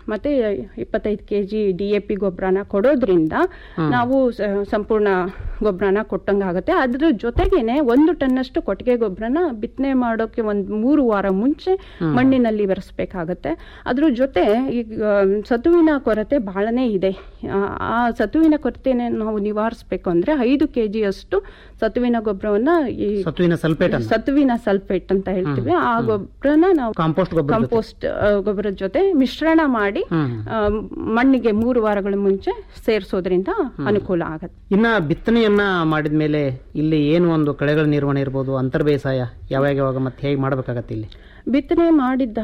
ಮತ್ತೆ ಇಪ್ಪತ್ತೈದು K G D A P ಗೊಬ್ಬರನ ಕೊಡೋದ್ರಿಂದ ನಾವು ಸ- ಸಂಪೂರ್ಣ ಗೊಬ್ಬರನ ಕೊಟ್ಟಂಗಾಗುತ್ತೆ ಅದ್ರ ಜೊತೆಗೇನೆ ಒಂದು ಟನ್ನಷ್ಟು ಕೊಟ್ಟಿಗೆ ಗೊಬ್ಬರನ ಬಿತ್ತನೆ ಮಾಡೋಕೆ ಒಂದು ಮೂರು ವಾರ ಮುಂಚೆ ಮಣ್ಣಿನಲ್ಲಿ ಬೆರೆಸ್ಬೇಕಾಗತ್ತೆ ಅದ್ರ ಜೊತೆ ಈಗ ಸತುವಿನ ಕೊರತೆ ಬಹಳನೇ ಇದೆ ಆ, ಆ ಸತುವಿನ ಕೊರತೆನೆ ನಾವು ನಿವಾರಿಸ್ಬೇಕು ಅಂದ್ರೆ ಐದು ಕೆ ಜಿಯಷ್ಟು ಸತುವಿನ ಗೊಬ್ಬರವನ್ನ ಈ ಸತ್ವಿನ ಸಲ್ಫೇಟ್ ಅನ್ನು ಸತುವಿನ ಸಲ್ಫೇಟ್ ಅಂತ ಹೇಳ್ತೀವಿ ಆ ಗೊಬ್ಬರನ ನಾವು ಕಾಂಪೋಸ್ಟ್ ಗೊಬ್ಬರ ಜೊತೆ. ಕಾಂಪೋಸ್ಟ್ ಆ, ಗೊಬ್ಬರದ ಜೊತೆ ಮಿಶ್ರಣ ಮಾಡಿ ಹ್ಮ್. ಆ, ಮಣ್ಣಿಗೆ ಮೂರು ವಾರಗಳ ಮುಂಚೆ ಸೇರಿಸೋದ್ರಿಂದ ಅನುಕೂಲ ಆಗತ್ತೆ ಇನ್ನ ಬಿತ್ತನೆಯನ್ನ ಮಾಡಿದ ಮೇಲೆ ಇಲ್ಲಿ ಏನು ಒಂದು ಕಳೆಗಳ ನಿರ್ವಹಣೆ ಇರ್ಬೋದು ಅಂತರ್ ಬೇಸಾಯ ಯಾವಾಗ ಯಾವಾಗ ಮತ್ತೆ ಹೇಗೆ ಮಾಡ್ಬೇಕಾಗತ್ತೆ ಇಲ್ಲಿ ಬಿತ್ತನೆ ಮಾಡಿದ್ದ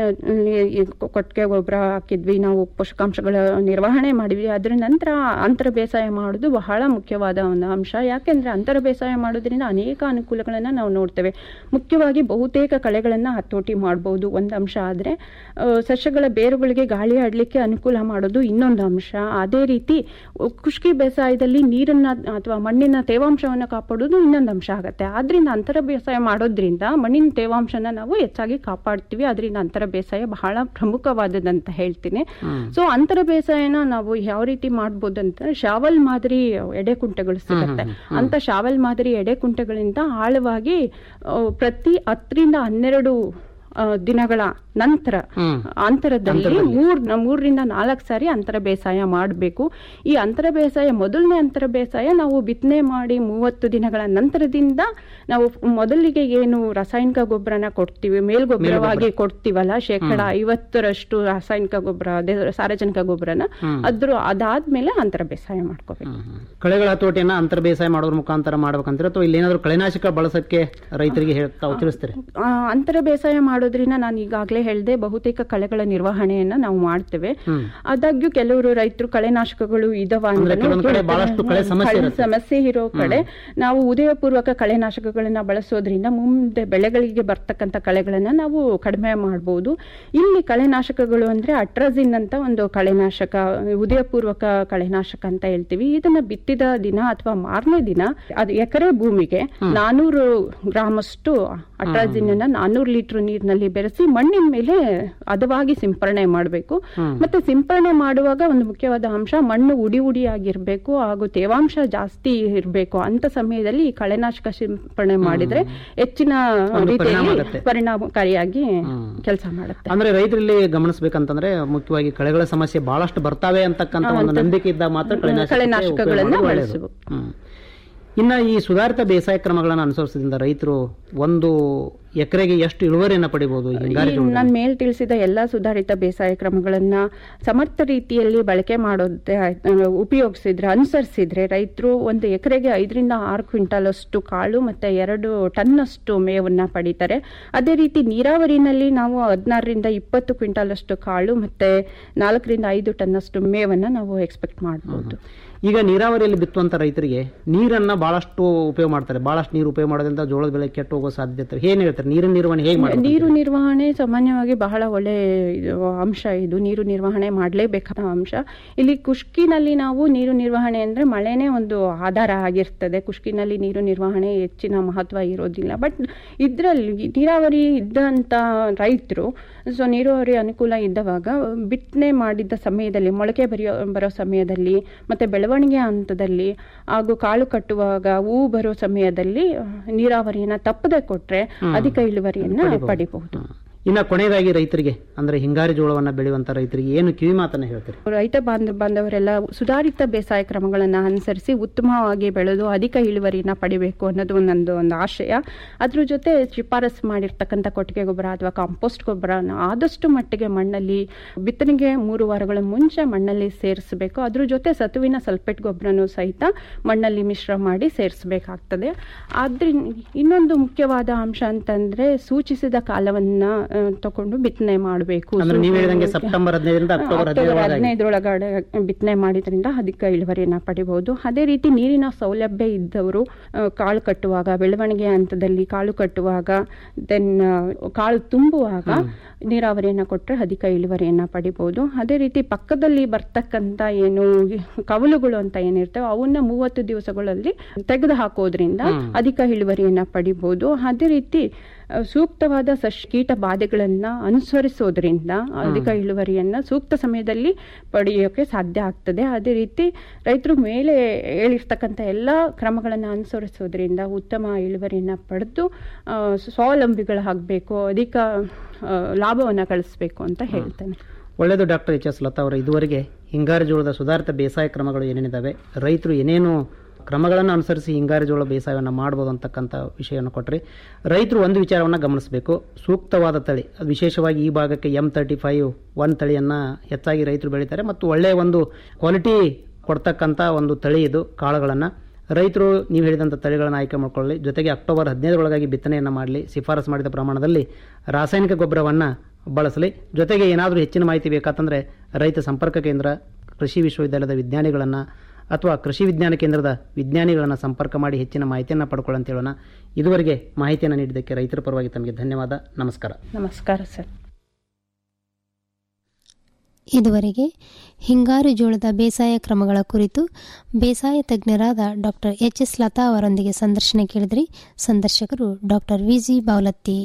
ಕೊಟ್ಟಿಗೆ ಗೊಬ್ಬರ ಹಾಕಿದ್ವಿ ನಾವು ಪೋಷಕಾಂಶಗಳ ನಿರ್ವಹಣೆ ಮಾಡಿದ್ವಿ ಅದರ ನಂತರ ಅಂತರ ಬೇಸಾಯ ಮಾಡೋದು ಬಹಳ ಮುಖ್ಯವಾದ ಒಂದು ಅಂಶ ಯಾಕೆಂದ್ರೆ ಅಂತರ ಬೇಸಾಯ ಮಾಡೋದ್ರಿಂದ ಅನೇಕ ಅನುಕೂಲಗಳನ್ನ ನಾವು ನೋಡ್ತೇವೆ ಮುಖ್ಯವಾಗಿ ಬಹುತೇಕ ಕಳೆಗಳನ್ನ ಹತೋಟಿ ಮಾಡಬಹುದು ಒಂದು ಅಂಶ ಆದ್ರೆ ಆ, ಸಸ್ಯಗಳ ಬೇರುಗಳಿಗೆ ಗಾಳಿ ಆಡ್ಲಿಕ್ಕೆ ಅನುಕೂಲ ಮಾಡೋದು ಇನ್ನೊಂದು ಅಂಶ ಅದೇ ರೀತಿ ಉ- ಖುಷ್ಕಿ ಬೇಸಾಯದಲ್ಲಿ ನೀರನ್ನ ಅಥವಾ ಮಣ್ಣಿನ ತೇವಾಂಶವನ್ನು ಕಾಪಾಡೋದು ಇನ್ನೊಂದು ಅಂಶ ಆಗುತ್ತೆ ಆದ್ರಿಂದ ಅಂತರ ಬೇಸಾಯ ಮಾಡೋದ್ರಿಂದ ಮಣ್ಣಿನ ತೇವಾಂಶನ ನಾವು ಹೆಚ್ಚಾಗಿ ಕಾಪಾಡ್ತೀವಿ ಅದರಿಂದ ಅಂತರ ಬೇಸಾಯ ಬಹಳ ಪ್ರಮುಖವಾದದಂತ ಹೇಳ್ತೀನಿ ಸೊ ಅಂತರ ಬೇಸಾಯನ ನಾವು ಯಾವ ರೀತಿ ಮಾಡ್ಬೋದು ಅಂತ ಶಾವಲ್ ಮಾದರಿ ಎಡೆಕುಂಟೆಗಳು ಸಿಗುತ್ತೆ ಅಂತ ಶಾವಲ್ ಮಾದರಿ ಎಡೆಕುಂಟೆಗಳಿಂದ ಆಳವಾಗಿ ಆ, ಪ್ರತಿ ಹತ್ತರಿಂದ ಹನ್ನೆರಡು ಆ, ದಿನಗಳ ನಂತರ ಅಂತರದಲ್ಲಿ ಮೂರ್ ಮೂರರಿಂದ ನಾಲ್ಕು ಸಾರಿ ಅಂತರ ಬೇಸಾಯ ಮಾಡಬೇಕು ಈ ಅಂತರ ಬೇಸಾಯ ಮೊದಲನೇ ಅಂತರ ಬೇಸಾಯ ನಾವು ಬಿತ್ತನೆ ಮಾಡಿ ಮೂವತ್ತು ದಿನಗಳ ನಂತರದಿಂದ ನಾವು ಮೊದಲಿಗೆ ಏನು ರಾಸಾಯನಿಕ ಗೊಬ್ಬರನ ಕೊಡ್ತೀವಿ ಮೇಲ್ಗೊಬ್ಬರವಾಗಿ ಕೊಡ್ತೀವಲ್ಲ ಶೇಕಡ ಐವತ್ತರಷ್ಟು ರಾಸಾಯನಿಕ ಗೊಬ್ಬರ ಅದೇ ಸಾರಜನಕ ಗೊಬ್ಬರನ ಅದ್ರ ಅದಾದ್ಮೇಲೆ ಅಂತರ ಬೇಸಾಯ ಮಾಡ್ಕೋಬೇಕು ಕಳೆಗಳ ಹತೋಟಿಯನ್ನ ಅಂತರ್ ಬೇಸಾಯ ಮಾಡೋದ್ರ ಮುಖಾಂತರ ಮಾಡ್ಬೇಕಂತೀರ ಅಥವಾ ಇಲ್ಲಿ ಏನಾದ್ರು ಕಳೆನಾಶಕ ಬಳಸಕ್ಕೆ ರೈತರಿಗೆ ಹೇಳ್- ತಾವು ತಿಳಿಸ್ತೀರಿ ಆ, ಅಂತರ ಬೇಸಾಯ ಮಾಡೋದ್ರಿಂದ ನಾನು ಈಗಾಗಲೇ ಹೇಳಿದೆ ಬಹುತೇಕ ಕಳೆಗಳ ನಿರ್ವಹಣೆಯನ್ನ ನಾವು ಮಾಡ್ತೇವೆ ಆದಾಗ್ಯೂ ಕೆಲವರು ರೈತರು ಕಳೆನಾಶಕಗಳು ಇದಾವ ಅಂದ್ರೆ ಕೆಲವೊಂದ್ ಕಡೆ ಬಹಳಷ್ಟು ಕಳೆ ಸಮಸ್ಯೆ ಇರುತ್ತೆ. ಸಮಸ್ಯೆ ಇರೋ ಕಡೆ ನಾವು ಉದಯಪೂರ್ವಕ ಕಳೆನಾಶಕಗಳನ್ನ ಬಳಸೋದ್ರಿಂದ ಮುಂದೆ ಬೆಳೆಗಳಿಗೆ ಬರ್ತಕ್ಕಂಥ ಕಳೆಗಳನ್ನ ನಾವು ಕಡಿಮೆ ಮಾಡಬಹುದು ಇಲ್ಲಿ ಕಳೆನಾಶಕಗಳು ಅಂದ್ರೆ ಅಟ್ರಾಜಿನ್ ಅಂತ ಒಂದು ಕಳೆನಾಶಕ ಉದಯಪೂರ್ವಕ ಕಳೆನಾಶಕ ಅಂತ ಹೇಳ್ತೀವಿ ಇದನ್ನ ಬಿತ್ತಿದ ದಿನ ಅಥವಾ ಮಾರನೇ ದಿನ ಅದು ಎಕರೆ ಭೂಮಿಗೆ ನಾನೂರು ಗ್ರಾಮಷ್ಟು ಅಟ್ರಾಜಿನ್ ಅನ್ನ ನಾನೂರು ಲೀಟರ್ ನೀರಿನಲ್ಲಿ ಬೆರೆಸಿ ಮಣ್ಣಿನ ಮೇಲೆ ಹದವಾಗಿ ಸಿಂಪರಣೆ ಮಾಡಬೇಕು ಮತ್ತೆ ಸಿಂಪರಣೆ ಮಾಡುವಾಗ ಒಂದು ಮುಖ್ಯವಾದ ಅಂಶ ಮಣ್ಣು ಉಡಿ ಉಡಿಯಾಗಿರ್ಬೇಕು ಹಾಗೂ ತೇವಾಂಶ ಜಾಸ್ತಿ ಇರಬೇಕು ಅಂತ ಸಮಯದಲ್ಲಿ ಈ ಕಳೆನಾಶಕ ಸಿಂಪರಣೆ ಮಾಡಿದ್ರೆ ಹೆಚ್ಚಿನ ಒಂದು ಪರಿಣಾಮ ರೀತಿಯಲ್ಲಿ ಆಗುತ್ತೆ. ಪರಿಣಾಮಕಾರಿಯಾಗಿ ಕೆಲಸ ಮಾಡುತ್ತೆ ಅಂದ್ರೆ ರೈತರಲ್ಲಿ ಗಮನಿಸಬೇಕಂತಂದ್ರೆ ಮುಖ್ಯವಾಗಿ ಕಳೆಗಳ ಸಮಸ್ಯೆ ಬಹಳಷ್ಟು ಬರ್ತಾವೆ ಅಂತಕ್ಕಂತ ಒಂದು ನಂಬಿಕೆ ಇದ್ದಾಗ ಮಾತ್ರ ಕಳೆನಾಶಕಕ್ಕೆ ಕಳೆನಾಶಕಗಳನ್ನ ಉಪಯೋಗ ಮಾಡೋದು ಒಳ್ಳೆಯದು. ಬಳಸಬೇಕು ಹ್ಮ್. ಇನ್ನ ಈ ಸುಧಾರಿತ ಬೇಸಾಯ ಕ್ರಮಗಳನ್ನು ಅನುಸರಿಸೋದ್ರಿಂದ ರೈತರು ಒಂದು ಎಕರೆಗೆ ಎಷ್ಟು ಇಳುವರಿಯನ್ನ ಪಡಿಬಹುದು ಹಿಂಗಾರಿ ಈ ಜೋಳದಲ್ಲಿ? ನಾನು ಮೇಲ್ ತಿಳಿಸಿದ ಎಲ್ಲ ಸುಧಾರಿತ ಬೇಸಾಯ ಕ್ರಮಗಳನ್ನ ಸಮರ್ಥ ರೀತಿಯಲ್ಲಿ ಬಳಕೆ ಮಾಡೋದೇ ಆಯ್ತು, ಆ, ಉಪಯೋಗಿಸಿದ್ರೆ ಅನುಸರಿಸಿದ್ರೆ ರೈತರು ಒಂದು ಎಕರೆಗೆ ಐದರಿಂದ ಆರು ಕ್ವಿಂಟಾಲ್ ಅಷ್ಟು ಕಾಳು ಮತ್ತೆ ಎರಡು ಟನ್ ಅಷ್ಟು ಮೇವನ್ನ ಪಡಿತಾರೆ ಅದೇ ರೀತಿ ನೀರಾವರಿನಲ್ಲಿ ನಾವು ಹದಿನಾರರಿಂದ ಇಪ್ಪತ್ತು ಕ್ವಿಂಟಾಲ್ ಅಷ್ಟು ಕಾಳು ಮತ್ತೆ ನಾಲ್ಕರಿಂದ ಐದು ಟನ್ ಅಷ್ಟು ಮೇವನ್ನ ನಾವು ಎಕ್ಸ್ಪೆಕ್ಟ್ ಮಾಡಬಹುದು ಈಗ ನೀರಾವರಿಯಲ್ಲಿ ಬಿತ್ತುವಂತ ರೈತರಿಗೆ ನೀರನ್ನ ಬಹಳಷ್ಟು ಉಪಯೋಗ ಮಾಡ್ತಾರೆ ಬಹಳಷ್ಟು ನೀರು ಉಪಯೋಗ ಮಾಡೋದ್ರಿಂದ ಜೋಳದ ಬೆಳೆ ಕೆಟ್ಟು ಹೋಗೋ ಸಾಧ್ಯತೆ ಏನ್ ಹೇಳ್ತಾರೆ ನೀರಿನ ನಿರ್ವಹಣೆ ಹೇಗೆ ಮಾಡ್ಬೇಕು ನೀರು ನಿರ್ವಹಣೆ ಸಾಮಾನ್ಯವಾಗಿ ಬಹಳ ಒಳ್ಳೆ ಇದು ಅಂಶ ಇದು ನೀರು ನಿರ್ವಹಣೆ ಮಾಡಲೇಬೇಕಾದ ಅಂಶ ಇಲ್ಲಿ ಕುಷ್ಕಿನಲ್ಲಿ ನಾವು ನೀರು ನಿರ್ವಹಣೆ ಅಂದ್ರೆ ಮಳೆನೇ ಒಂದು ಆಧಾರ ಆಗಿರ್ತದೆ ಕುಷ್ಕಿನಲ್ಲಿ ನೀರು ನಿರ್ವಹಣೆ ಹೆಚ್ಚಿನ ಮಹತ್ವ ಇರೋದಿಲ್ಲ ಬಟ್ ಇದರಲ್ಲಿ ನೀರಾವರಿ ಇದ್ದಂತ ರೈತರು ಸೊ ನೀರಾವರಿ ಅನುಕೂಲ ಇದ್ದವಾಗ ಬಿತ್ತನೆ ಮಾಡಿದ್ದ ಸಮಯದಲ್ಲಿ ಮೊಳಕೆ ಬರೆಯೋ ಬರೋ ಸಮಯದಲ್ಲಿ ಮತ್ತೆ ಬೆಳವಣಿಗೆ ಹಂತದಲ್ಲಿ ಹಾಗೂ ಕಾಳು ಕಟ್ಟುವಾಗ ಹೂ ಬರೋ ಸಮಯದಲ್ಲಿ ಆ, ನೀರಾವರಿಯನ್ನ ತಪ್ಪದೆ ಕೊಟ್ರೆ ಅಧಿಕ ಇಳುವರಿಯನ್ನ ಪಡಿಬಹುದು ಇನ್ನ ಕೊನೆಯದಾಗಿ ರೈತರಿಗೆ ಅಂದ್ರೆ ಹಿಂಗಾರಿ ಜೋಳವನ್ನ ಬೆಳೆಯುವಂತ ರೈತರಿಗೆ ಏನು ಕಿವಿ ಮಾತನ್ನ ಹೇಳ್ತಾರೆ ರೈತ ಬಾಂಧ ಬಾಂಧವರೆಲ್ಲ ಸುಧಾರಿತ ಬೇಸಾಯ ಕ್ರಮಗಳನ್ನು ಅನುಸರಿಸಿ ಉತ್ತಮವಾಗಿ ಬೆಳೆದು ಅಧಿಕ ಇಳುವರಿನ ಪಡಿಬೇಕು ಅನ್ನೋದು ನಂದು ಒಂದು ಆಶಯ ಅದ್ರ ಜೊತೆ ಶಿಫಾರಸು ಮಾಡಿರ್ತಕ್ಕಂಥ ಕೊಟ್ಟಿಗೆ ಗೊಬ್ಬರ ಅಥವಾ ಕಾಂಪೋಸ್ಟ್ ಗೊಬ್ಬರನ ಆದಷ್ಟು ಮಟ್ಟಿಗೆ ಮಣ್ಣಲ್ಲಿ ಬಿತ್ತನೆಗೆ ಮೂರು ವಾರಗಳ ಮುಂಚೆ ಮಣ್ಣಲ್ಲಿ ಸೇರಿಸಬೇಕು ಅದ್ರ ಜೊತೆ ಸತುವಿನ ಸಲ್ಫೇಟ್ ಗೊಬ್ಬರನೂ ಸಹಿತ ಮಣ್ಣಲ್ಲಿ ಮಿಶ್ರ ಮಾಡಿ ಸೇರಿಸಬೇಕಾಗ್ತದೆ ಆದ್ರಿಂದ ಇನ್ನೊಂದು ಮುಖ್ಯವಾದ ಅಂಶ ಅಂತಂದ್ರೆ ಸೂಚಿಸಿದ ಕಾಲವನ್ನ ಆ, ತಕೊಂಡು ಬಿತ್ತನೆ ಮಾಡಬೇಕು ಅಂದ್ರೆ ನೀವು ಹೇಳಿದಂಗೆ ಸೆಪ್ಟೆಂಬರ್ ಹದಿನೈದರಿಂದ ಅಕ್ಟೋಬರ್ ಅಕ್ಟೋಬರ್ ಹದಿನೈದರೊಳಗಾಗಿ ಹದಿನೈದರೊಳಗಡೆ ಬಿತ್ತನೆ ಮಾಡಿದ್ರಿಂದ ಅಧಿಕ ಇಳುವರಿಯನ್ನ ಪಡಿಬಹುದು ಅದೇ ರೀತಿ ನೀರಿನ ಸೌಲಭ್ಯ ಇದ್ದವರು ಆ, ಕಾಳು ಕಟ್ಟುವಾಗ ಬೆಳವಣಿಗೆ ಹಂತದಲ್ಲಿ ಕಾಳು ಕಟ್ಟುವಾಗ ದೆನ್ ಕಾಳು ತುಂಬುವಾಗ ನೀರಾವರಿಯನ್ನ ಕೊಟ್ಟರೆ ಅಧಿಕ ಇಳುವರಿಯನ್ನ ಪಡಿಬಹುದು ಅದೇ ರೀತಿ ಪಕ್ಕದಲ್ಲಿ ಬರ್ತಕ್ಕಂಥ ಏನು ಕವಲುಗಳು ಅಂತ ಏನಿರ್ತವೆ ಅವನ್ನ ಮೂವತ್ತು ದಿವಸಗಳಲ್ಲಿ ತೆಗೆದು ಹಾಕೋದ್ರಿಂದ ಅಧಿಕ ಇಳುವರಿಯನ್ನ ಪಡಿಬಹುದು ಅದೇ ರೀತಿ ಆ, ಸೂಕ್ತವಾದ ಸಶ್ ಕೀಟ ಬಾಧೆಗಳನ್ನ ಅನುಸರಿಸೋದ್ರಿಂದ ಅಧಿಕ ಇಳುವರಿಯನ್ನ ಸೂಕ್ತ ಸಮಯದಲ್ಲಿ ಪಡೆಯೋಕೆ ಸಾಧ್ಯ ಆಗ್ತದೆ ಅದೇ ರೀತಿ ರೈತರು ಮೇಲೆ ಹೇಳಿರ್ತಕ್ಕಂಥ ಎಲ್ಲ ಕ್ರಮಗಳನ್ನು ಅನುಸರಿಸೋದ್ರಿಂದ ಉತ್ತಮ ಇಳುವರಿಯನ್ನ ಪಡೆದು ಆ, ಸ್ವಾವಲಂಬಿಗಳಾಗಬೇಕು ಅಧಿಕ ಲಾಭವನ್ನು ಗಳಿಸ್ಬೇಕು ಅಂತ ಹೇಳ್ತೇನೆ ಒಳ್ಳೆಯದು ಡಾಕ್ಟರ್ ಎಚ್ ಎಸ್ ಲತಾ ಅವರು ಇದುವರೆಗೆ ಹಿಂಗಾರು ಜೋಳದ ಸುಧಾರಿತ ಬೇಸಾಯ ಕ್ರಮಗಳು ಏನೇನಿದ್ದಾವೆ ರೈತರು ಏನೇನು ಕ್ರಮಗಳನ್ನು ಅನುಸರಿಸಿ ಹಿಂಗಾರು ಜೋಳ ಬೇಸಾಯವನ್ನು ಮಾಡ್ಬೋದು ಅಂತಕ್ಕಂಥ ವಿಷಯವನ್ನು ಕೊಟ್ಟರೆ ರೈತರು ಒಂದು ವಿಚಾರವನ್ನು ಗಮನಿಸಬೇಕು ಸೂಕ್ತವಾದ ತಳಿ ಅದು ವಿಶೇಷವಾಗಿ ಈ ಭಾಗಕ್ಕೆ ಎಮ್ ತರ್ಟಿ ಫೈವ್ ಒನ್ ತಳಿಯನ್ನು ಹೆಚ್ಚಾಗಿ ರೈತರು ಬೆಳೀತಾರೆ ಮತ್ತು ಒಳ್ಳೆಯ ಒಂದು ಕ್ವಾಲಿಟಿ ಕೊಡ್ತಕ್ಕಂಥ ಒಂದು ತಳಿ ಇದು ಕಾಳುಗಳನ್ನು ರೈತರು ನೀವು ಹೇಳಿದಂಥ ತಳಿಗಳನ್ನು ಆಯ್ಕೆ ಮಾಡ್ಕೊಳ್ಳಿ ಜೊತೆಗೆ ಅಕ್ಟೋಬರ್ ಹದಿನೈದರೊಳಗಾಗಿ ಬಿತ್ತನೆಯನ್ನು ಮಾಡಲಿ ಶಿಫಾರಸು ಮಾಡಿದ ಪ್ರಮಾಣದಲ್ಲಿ ರಾಸಾಯನಿಕ ಗೊಬ್ಬರವನ್ನು ಬಳಸಲಿ ಜೊತೆಗೆ ಏನಾದರೂ ಹೆಚ್ಚಿನ ಮಾಹಿತಿ ಬೇಕಾತಂದರೆ ರೈತ ಸಂಪರ್ಕ ಕೇಂದ್ರ ಕೃಷಿ ವಿಶ್ವವಿದ್ಯಾಲಯದ ವಿಜ್ಞಾನಿಗಳನ್ನು ಅಥವಾ ಕೃಷಿ ವಿಜ್ಞಾನ ಕೇಂದ್ರದ ವಿಜ್ಞಾನಿಗಳನ್ನು ಸಂಪರ್ಕ ಮಾಡಿ ಹೆಚ್ಚಿನ ಮಾಹಿತಿಯನ್ನು ಪಡ್ಕೊಳ್ಳಿ ಅಂತ ಹೇಳೋಣ ಇದುವರೆಗೆ ಮಾಹಿತಿಯನ್ನು ನೀಡಿದ್ದಕ್ಕೆ ರೈತರ ಪರವಾಗಿ ತಮಗೆ ಧನ್ಯವಾದ ನಮಸ್ಕಾರ ನಮಸ್ಕಾರ ಸರ್ ಇದುವರೆಗೆ ಹಿಂಗಾರು ಜೋಳದ ಬೇಸಾಯ ಕ್ರಮಗಳ ಕುರಿತು ಬೇಸಾಯ ತಜ್ಞರಾದ ಡಾಕ್ಟರ್ ಎಚ್ ಎಸ್ ಲತಾ ಅವರೊಂದಿಗೆ ಸಂದರ್ಶನ ಕೇಳಿದ್ರಿ ಸಂದರ್ಶಕರು ಡಾಕ್ಟರ್ ವಿಜಿ ಬಾವಲತ್ತಿ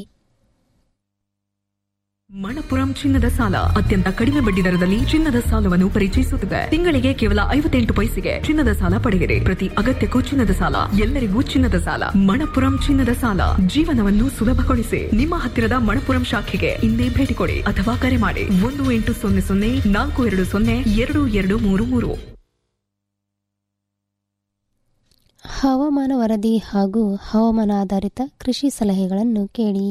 ಮಣಪುರಂ ಚಿನ್ನದ ಸಾಲ ಅತ್ಯಂತ ಕಡಿಮೆ ಬಡ್ಡಿ ದರದಲ್ಲಿ ಚಿನ್ನದ ಸಾಲವನ್ನು ಪರಿಚಯಿಸುತ್ತಿದೆ ತಿಂಗಳಿಗೆ ಕೇವಲ ಐವತ್ತೆಂಟು ಪೈಸೆಗೆ ಚಿನ್ನದ ಸಾಲ ಪಡೆಯಿರಿ ಪ್ರತಿ ಅಗತ್ಯಕ್ಕೂ ಚಿನ್ನದ ಸಾಲ ಎಲ್ಲರಿಗೂ ಚಿನ್ನದ ಸಾಲ ಮಣಪುರಂ ಚಿನ್ನದ ಸಾಲ ಜೀವನವನ್ನು ಸುಲಭಗೊಳಿಸಿ ನಿಮ್ಮ ಹತ್ತಿರದ ಮಣಪುರಂ ಶಾಖೆಗೆ ಇಂದೇ ಭೇಟಿ ಕೊಡಿ ಅಥವಾ ಕರೆ ಮಾಡಿ ಒಂದು ಎಂಟು ಸೊನ್ನೆ ಸೊನ್ನೆ ನಾಲ್ಕು ಎರಡು ಸೊನ್ನೆ ಎರಡು ಎರಡು ಮೂರು ಮೂರು ಹವಾಮಾನ ವರದಿ ಹಾಗೂ ಹವಾಮಾನ ಆಧಾರಿತ ಕೃಷಿ ಸಲಹೆಗಳನ್ನು ಕೇಳಿ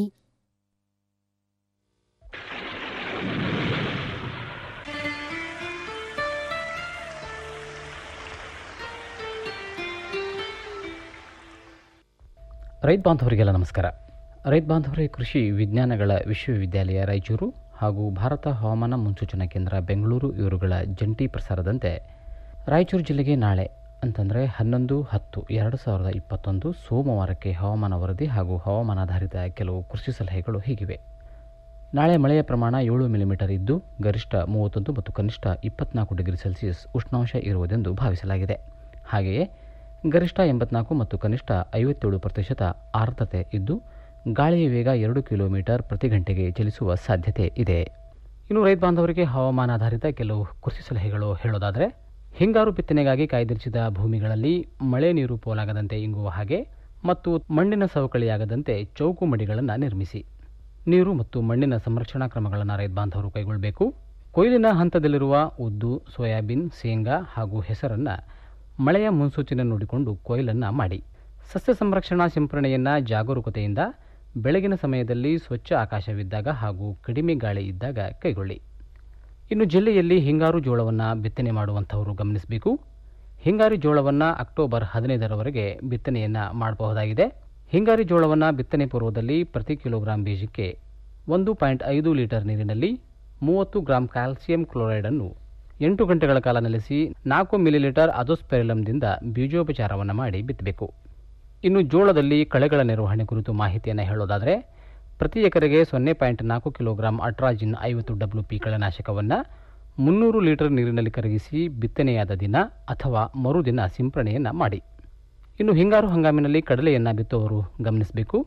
ರೈತ ಬಾಂಧವರಿಗೆಲ್ಲ ನಮಸ್ಕಾರ ರೈತ ಬಾಂಧವರೇ ಕೃಷಿ ವಿಜ್ಞಾನಗಳ ವಿಶ್ವವಿದ್ಯಾಲಯ ರಾಯಚೂರು ಹಾಗೂ ಭಾರತ ಹವಾಮಾನ ಮುನ್ಸೂಚನಾ ಕೇಂದ್ರ ಬೆಂಗಳೂರು ಇವರುಗಳ ಜಂಟಿ ಪ್ರಸಾರದಂತೆ ರಾಯಚೂರು ಜಿಲ್ಲೆಗೆ ನಾಳೆ ಅಂತಂದರೆ ಹನ್ನೊಂದು ಹತ್ತು ಎರಡು ಸಾವಿರದ ಇಪ್ಪತ್ತೊಂದು ಸೋಮವಾರಕ್ಕೆ ಹವಾಮಾನ ವರದಿ ಹಾಗೂ ಹವಾಮಾನಾಧಾರಿತ ಕೆಲವು ಕೃಷಿ ಸಲಹೆಗಳು ಹೀಗಿವೆ ನಾಳೆ ಮಳೆಯ ಪ್ರಮಾಣ ಏಳು ಮಿಲಿಮೀಟರ್ ಇದ್ದು ಗರಿಷ್ಠ ಮೂವತ್ತೊಂದು ಮತ್ತು ಕನಿಷ್ಠ ಇಪ್ಪತ್ನಾಲ್ಕು ಡಿಗ್ರಿ ಸೆಲ್ಸಿಯಸ್ ಉಷ್ಣಾಂಶ ಇರುವುದೆಂದು ಭಾವಿಸಲಾಗಿದೆ ಹಾಗೆಯೇ ಗರಿಷ್ಠ ಎಂಬತ್ನಾಲ್ಕು ಮತ್ತು ಕನಿಷ್ಠ ಐವತ್ತೇಳು ಪ್ರತಿಶತ ಆರ್ದ್ರತೆ ಇದ್ದು ಗಾಳಿಯ ವೇಗ ಎರಡು ಕಿಲೋಮೀಟರ್ ಪ್ರತಿ ಗಂಟೆಗೆ ಚಲಿಸುವ ಸಾಧ್ಯತೆ ಇದೆ ಇನ್ನು ರೈತ ಬಾಂಧವರಿಗೆ ಹವಾಮಾನಾಧಾರಿತ ಕೆಲವು ಕೃಷಿ ಸಲಹೆಗಳು ಹೇಳೋದಾದರೆ ಹಿಂಗಾರು ಬಿತ್ತನೆಗಾಗಿ ಕಾಯ್ದಿರಿಸಿದ ಭೂಮಿಗಳಲ್ಲಿ ಮಳೆ ನೀರು ಪೋಲಾಗದಂತೆ ಇಂಗುವ ಹಾಗೆ ಮತ್ತು ಮಣ್ಣಿನ ಸವಕಳಿಯಾಗದಂತೆ ಚೌಕು ಮಡಿಗಳನ್ನು ನಿರ್ಮಿಸಿ ನೀರು ಮತ್ತು ಮಣ್ಣಿನ ಸಂರಕ್ಷಣಾ ಕ್ರಮಗಳನ್ನು ರೈತ ಬಾಂಧವರು ಕೈಗೊಳ್ಳಬೇಕು ಕೊಯ್ಲಿನ ಹಂತದಲ್ಲಿರುವ ಉದ್ದು ಸೋಯಾಬೀನ್ ಶೇಂಗಾ ಹಾಗೂ ಹೆಸರನ್ನು ಮಳೆಯ ಮುನ್ಸೂಚನೆ ನೋಡಿಕೊಂಡು ಕೊಯ್ಲನ್ನು ಮಾಡಿ ಸಸ್ಯ ಸಂರಕ್ಷಣಾ ಸಿಂಪರಣೆಯನ್ನು ಜಾಗರೂಕತೆಯಿಂದ ಬೆಳಗಿನ ಸಮಯದಲ್ಲಿ ಸ್ವಚ್ಛ ಆಕಾಶವಿದ್ದಾಗ ಹಾಗೂ ಕಡಿಮೆ ಗಾಳಿ ಇದ್ದಾಗ ಕೈಗೊಳ್ಳಿ ಇನ್ನು ಜಿಲ್ಲೆಯಲ್ಲಿ ಹಿಂಗಾರು ಜೋಳವನ್ನು ಬಿತ್ತನೆ ಮಾಡುವಂಥವರು ಗಮನಿಸಬೇಕು ಹಿಂಗಾರಿ ಜೋಳವನ್ನು ಅಕ್ಟೋಬರ್ ಹದಿನೈದರವರೆಗೆ ಬಿತ್ತನೆಯನ್ನು ಮಾಡಬಹುದಾಗಿದೆ ಹಿಂಗಾರಿ ಜೋಳವನ್ನು ಬಿತ್ತನೆ ಪೂರ್ವದಲ್ಲಿ ಪ್ರತಿ ಕಿಲೋಗ್ರಾಂ ಬೀಜಕ್ಕೆ ಒಂದು ಪಾಯಿಂಟ್ ಐದು ಲೀಟರ್ ನೀರಿನಲ್ಲಿ ಮೂವತ್ತು ಗ್ರಾಂ ಕ್ಯಾಲ್ಸಿಯಂ ಕ್ಲೋರೈಡನ್ನು ಎಂಟು ಗಂಟೆಗಳ ಕಾಲ ನೆಲೆಸಿ ನಾಲ್ಕು ಮಿಲಿಲೀಟರ್ ಅಜೋಸ್ಪೆರಲಮ್ದಿಂದ ಬೀಜೋಪಚಾರವನ್ನು ಮಾಡಿ ಬಿತ್ತಬೇಕು ಇನ್ನು ಜೋಳದಲ್ಲಿ ಕಳೆಗಳ ನಿರ್ವಹಣೆ ಕುರಿತು ಮಾಹಿತಿಯನ್ನು ಹೇಳೋದಾದರೆ ಪ್ರತಿ ಎಕರೆಗೆ ಸೊನ್ನೆ ಪಾಯಿಂಟ್ ನಾಲ್ಕು ಕಿಲೋಗ್ರಾಂ ಅಟ್ರಾಜಿನ್ ಐವತ್ತು ಡಬ್ಲ್ಯೂ ಪಿ ಕಳೆನಾಶಕವನ್ನು ಮುನ್ನೂರು ಲೀಟರ್ ನೀರಿನಲ್ಲಿ ಕರಗಿಸಿ ಬಿತ್ತನೆಯಾದ ದಿನ ಅಥವಾ ಮರುದಿನ ಸಿಂಪರಣೆಯನ್ನು ಮಾಡಿ ಇನ್ನು ಹಿಂಗಾರು ಹಂಗಾಮಿನಲ್ಲಿ ಕಡಲೆಯನ್ನು ಬಿತ್ತುವವರು ಗಮನಿಸಬೇಕು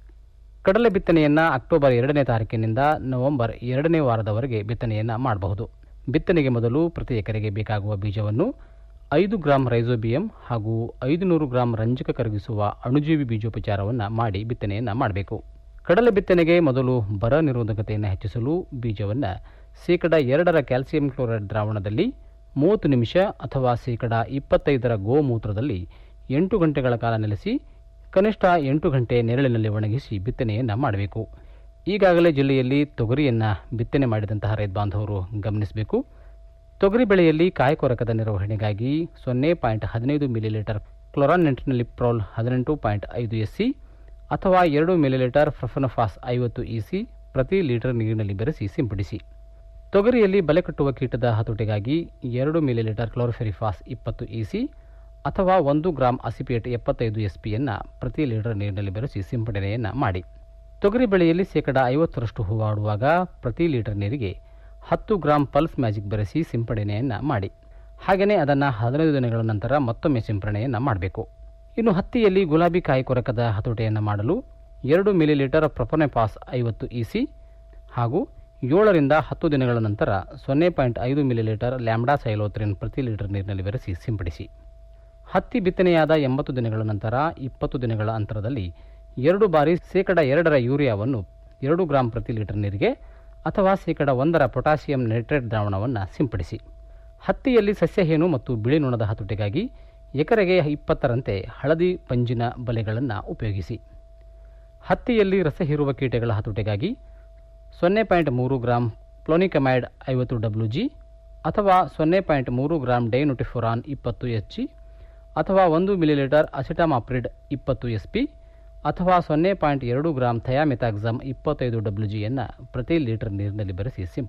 ಕಡಲೆ ಬಿತ್ತನೆಯನ್ನು ಅಕ್ಟೋಬರ್ ಎರಡನೇ ತಾರೀಕಿನಿಂದ ನವೆಂಬರ್ ಎರಡನೇ ವಾರದವರೆಗೆ ಬಿತ್ತನೆಯನ್ನು ಮಾಡಬಹುದು ಬಿತ್ತನೆಗೆ ಮೊದಲು ಪ್ರತಿ ಎಕರೆಗೆ ಬೇಕಾಗುವ ಬೀಜವನ್ನು ಐದು ಗ್ರಾಂ ರೈಸೋಬಿಯಂ ಹಾಗೂ ಐದು ನೂರು ಗ್ರಾಂ ರಂಜಕ ಕರಗಿಸುವ ಅಣುಜೀವಿ ಬೀಜೋಪಚಾರವನ್ನು ಮಾಡಿ ಬಿತ್ತನೆಯನ್ನು ಮಾಡಬೇಕು ಕಡಲೆ ಬಿತ್ತನೆಗೆ ಮೊದಲು ಬರ ನಿರೋಧಕತೆಯನ್ನು ಹೆಚ್ಚಿಸಲು ಬೀಜವನ್ನು ಶೇಕಡ ಎರಡರ ಕ್ಯಾಲ್ಸಿಯಂ ಕ್ಲೋರೈಡ್ ದ್ರಾವಣದಲ್ಲಿ ಮೂವತ್ತು ನಿಮಿಷ ಅಥವಾ ಶೇಕಡ ಇಪ್ಪತ್ತೈದರ ಗೋಮೂತ್ರದಲ್ಲಿ ಎಂಟು ಗಂಟೆಗಳ ಕಾಲ ನೆಲೆಸಿ ಕನಿಷ್ಠ ಎಂಟು ಗಂಟೆ ನೆರಳಿನಲ್ಲಿ ಒಣಗಿಸಿ ಬಿತ್ತನೆಯನ್ನು ಮಾಡಬೇಕು ಈಗಾಗಲೇ ಜಿಲ್ಲೆಯಲ್ಲಿ ತೊಗರಿಯನ್ನು ಬಿತ್ತನೆ ಮಾಡಿದಂತಹ ರೈತ ಬಾಂಧವರು ಗಮನಿಸಬೇಕು ತೊಗರಿ ಬೆಳೆಯಲ್ಲಿ ಕಾಯಕೊರಕದ ನಿರ್ವಹಣೆಗಾಗಿ ಸೊನ್ನೆ ಪಾಯಿಂಟ್ ಹದಿನೈದು ಮಿಲಿಲೀಟರ್ ಕ್ಲೊರಾನೆಂಟ್ನಲ್ಲಿ ಪ್ರೋಲ್ ಹದಿನೆಂಟು ಪಾಯಿಂಟ್ ಐದು ಎಸ್ ಸಿ ಅಥವಾ ಎರಡು ಮಿಲಿಲೀಟರ್ ಫ್ರಫನಫಾಸ್ ಐವತ್ತು ಇ ಸಿ ಪ್ರತಿ ಲೀಟರ್ ನೀರಿನಲ್ಲಿ ಬೆರೆಸಿ ಸಿಂಪಡಿಸಿ ತೊಗರಿಯಲ್ಲಿ ಬಲೆ ಕಟ್ಟುವ ಕೀಟದ ಹತೋಟಿಗಾಗಿ ಎರಡು ಮಿಲಿಲೀಟರ್ ಕ್ಲೋರೋಫೆರಿಫಾಸ್ ಇಪ್ಪತ್ತು ಇ ಸಿ ಅಥವಾ ಒಂದು ಗ್ರಾಂ ಅಸಿಪೇಟ್ ಎಪ್ಪತ್ತೈದು ಎಸ್ ಪಿಯನ್ನು ಪ್ರತಿ ಲೀಟರ್ ನೀರಿನಲ್ಲಿ ಬೆರೆಸಿ ಸಿಂಪಡಣೆಯನ್ನು ಮಾಡಿ ತೊಗರಿ ಬೆಳೆಯಲ್ಲಿ ಶೇಕಡ ಐವತ್ತರಷ್ಟು ಹೂವಾಡುವಾಗ ಪ್ರತಿ ಲೀಟರ್ ನೀರಿಗೆ ಹತ್ತು ಗ್ರಾಂ ಪಲ್ಸ್ ಮ್ಯಾಜಿಕ್ ಬೆರೆಸಿ ಸಿಂಪಡಣೆಯನ್ನು ಮಾಡಿ ಹಾಗೆಯೇ ಅದನ್ನು ಹದಿನೈದು ದಿನಗಳ ನಂತರ ಮತ್ತೊಮ್ಮೆ ಸಿಂಪರಣೆಯನ್ನು ಮಾಡಬೇಕು ಇನ್ನು ಹತ್ತಿಯಲ್ಲಿ ಗುಲಾಬಿ ಕಾಯಿ ಕೊರಕದ ಹತೋಟಿಯನ್ನು ಮಾಡಲು ಎರಡು ಮಿಲಿಲೀಟರ್ ಪ್ರೊಪೊನೆಪಾಸ್ ಐವತ್ತು ಇಸಿ ಹಾಗೂ ಏಳರಿಂದ ಹತ್ತು ದಿನಗಳ ನಂತರ ಸೊನ್ನೆ ಪಾಯಿಂಟ್ ಐದು ಮಿಲಿಲೀಟರ್ ಲ್ಯಾಂಬ್ಡಾ ಸೈಲೋತ್ರಿನ್ ಪ್ರತಿ ಲೀಟರ್ ನೀರಿನಲ್ಲಿ ಬೆರೆಸಿ ಸಿಂಪಡಿಸಿ ಹತ್ತಿ ಬಿತ್ತನೆಯಾದ ಎಂಬತ್ತು ದಿನಗಳ ನಂತರ ಇಪ್ಪತ್ತು ದಿನಗಳ ಅಂತರದಲ್ಲಿ ಎರಡು ಬಾರಿ ಶೇಕಡ ಎರಡರ ಯೂರಿಯಾವನ್ನು ಎರಡು ಗ್ರಾಂ ಪ್ರತಿ ಲೀಟರ್ ನೀರಿಗೆ ಅಥವಾ ಶೇಕಡ ಒಂದರ ಪೊಟ್ಯಾಸಿಯಂ ನೈಟ್ರೇಟ್ ದ್ರಾವಣವನ್ನು ಸಿಂಪಡಿಸಿ ಹತ್ತಿಯಲ್ಲಿ ಸಸ್ಯಹೇನು ಮತ್ತು ಬಿಳಿ ನೊಣದ ಹತೋಟಿಗಾಗಿ ಎಕರೆಗೆ ಇಪ್ಪತ್ತರಂತೆ ಹಳದಿ ಪಂಜಿನ ಬಲೆಗಳನ್ನು ಉಪಯೋಗಿಸಿ ಹತ್ತಿಯಲ್ಲಿ ರಸ ಹೀರುವ ಕೀಟಗಳ ಹತೋಟಿಗಾಗಿ ಸೊನ್ನೆ ಪಾಯಿಂಟ್ ಮೂರು ಗ್ರಾಂ ಪ್ಲೋನಿಕಮೈಡ್ ಐವತ್ತು ಡಬ್ಲ್ಯೂ ಜಿ ಅಥವಾ ಸೊನ್ನೆ ಪಾಯಿಂಟ್ ಮೂರು ಗ್ರಾಂ ಡೈನೋಟಿಫೊರಾನ್ ಇಪ್ಪತ್ತು ಎಚ್ ಜಿ ಅಥವಾ ಒಂದು ಮಿಲಿಲೀಟರ್ ಅಸಿಟಾಮಾಪ್ರಿಡ್ ಇಪ್ಪತ್ತು ಎಸ್ ಪಿ ಅಥವಾ ಸೊನ್ನೆ ಪಾಯಿಂಟ್ ಎರಡು ಗ್ರಾಂ ಥಯಾಮೆಥಾಕ್ಸಮ್ ಇಪ್ಪತ್ತೈದು ಡಬ್ಲ್ಯೂ ಜಿಯನ್ನು ಪ್ರತಿ ಲೀಟರ್ ನೀರಿನಲ್ಲಿ ಬೆರೆಸಿ ಸಿಂಪಡಿಸಿ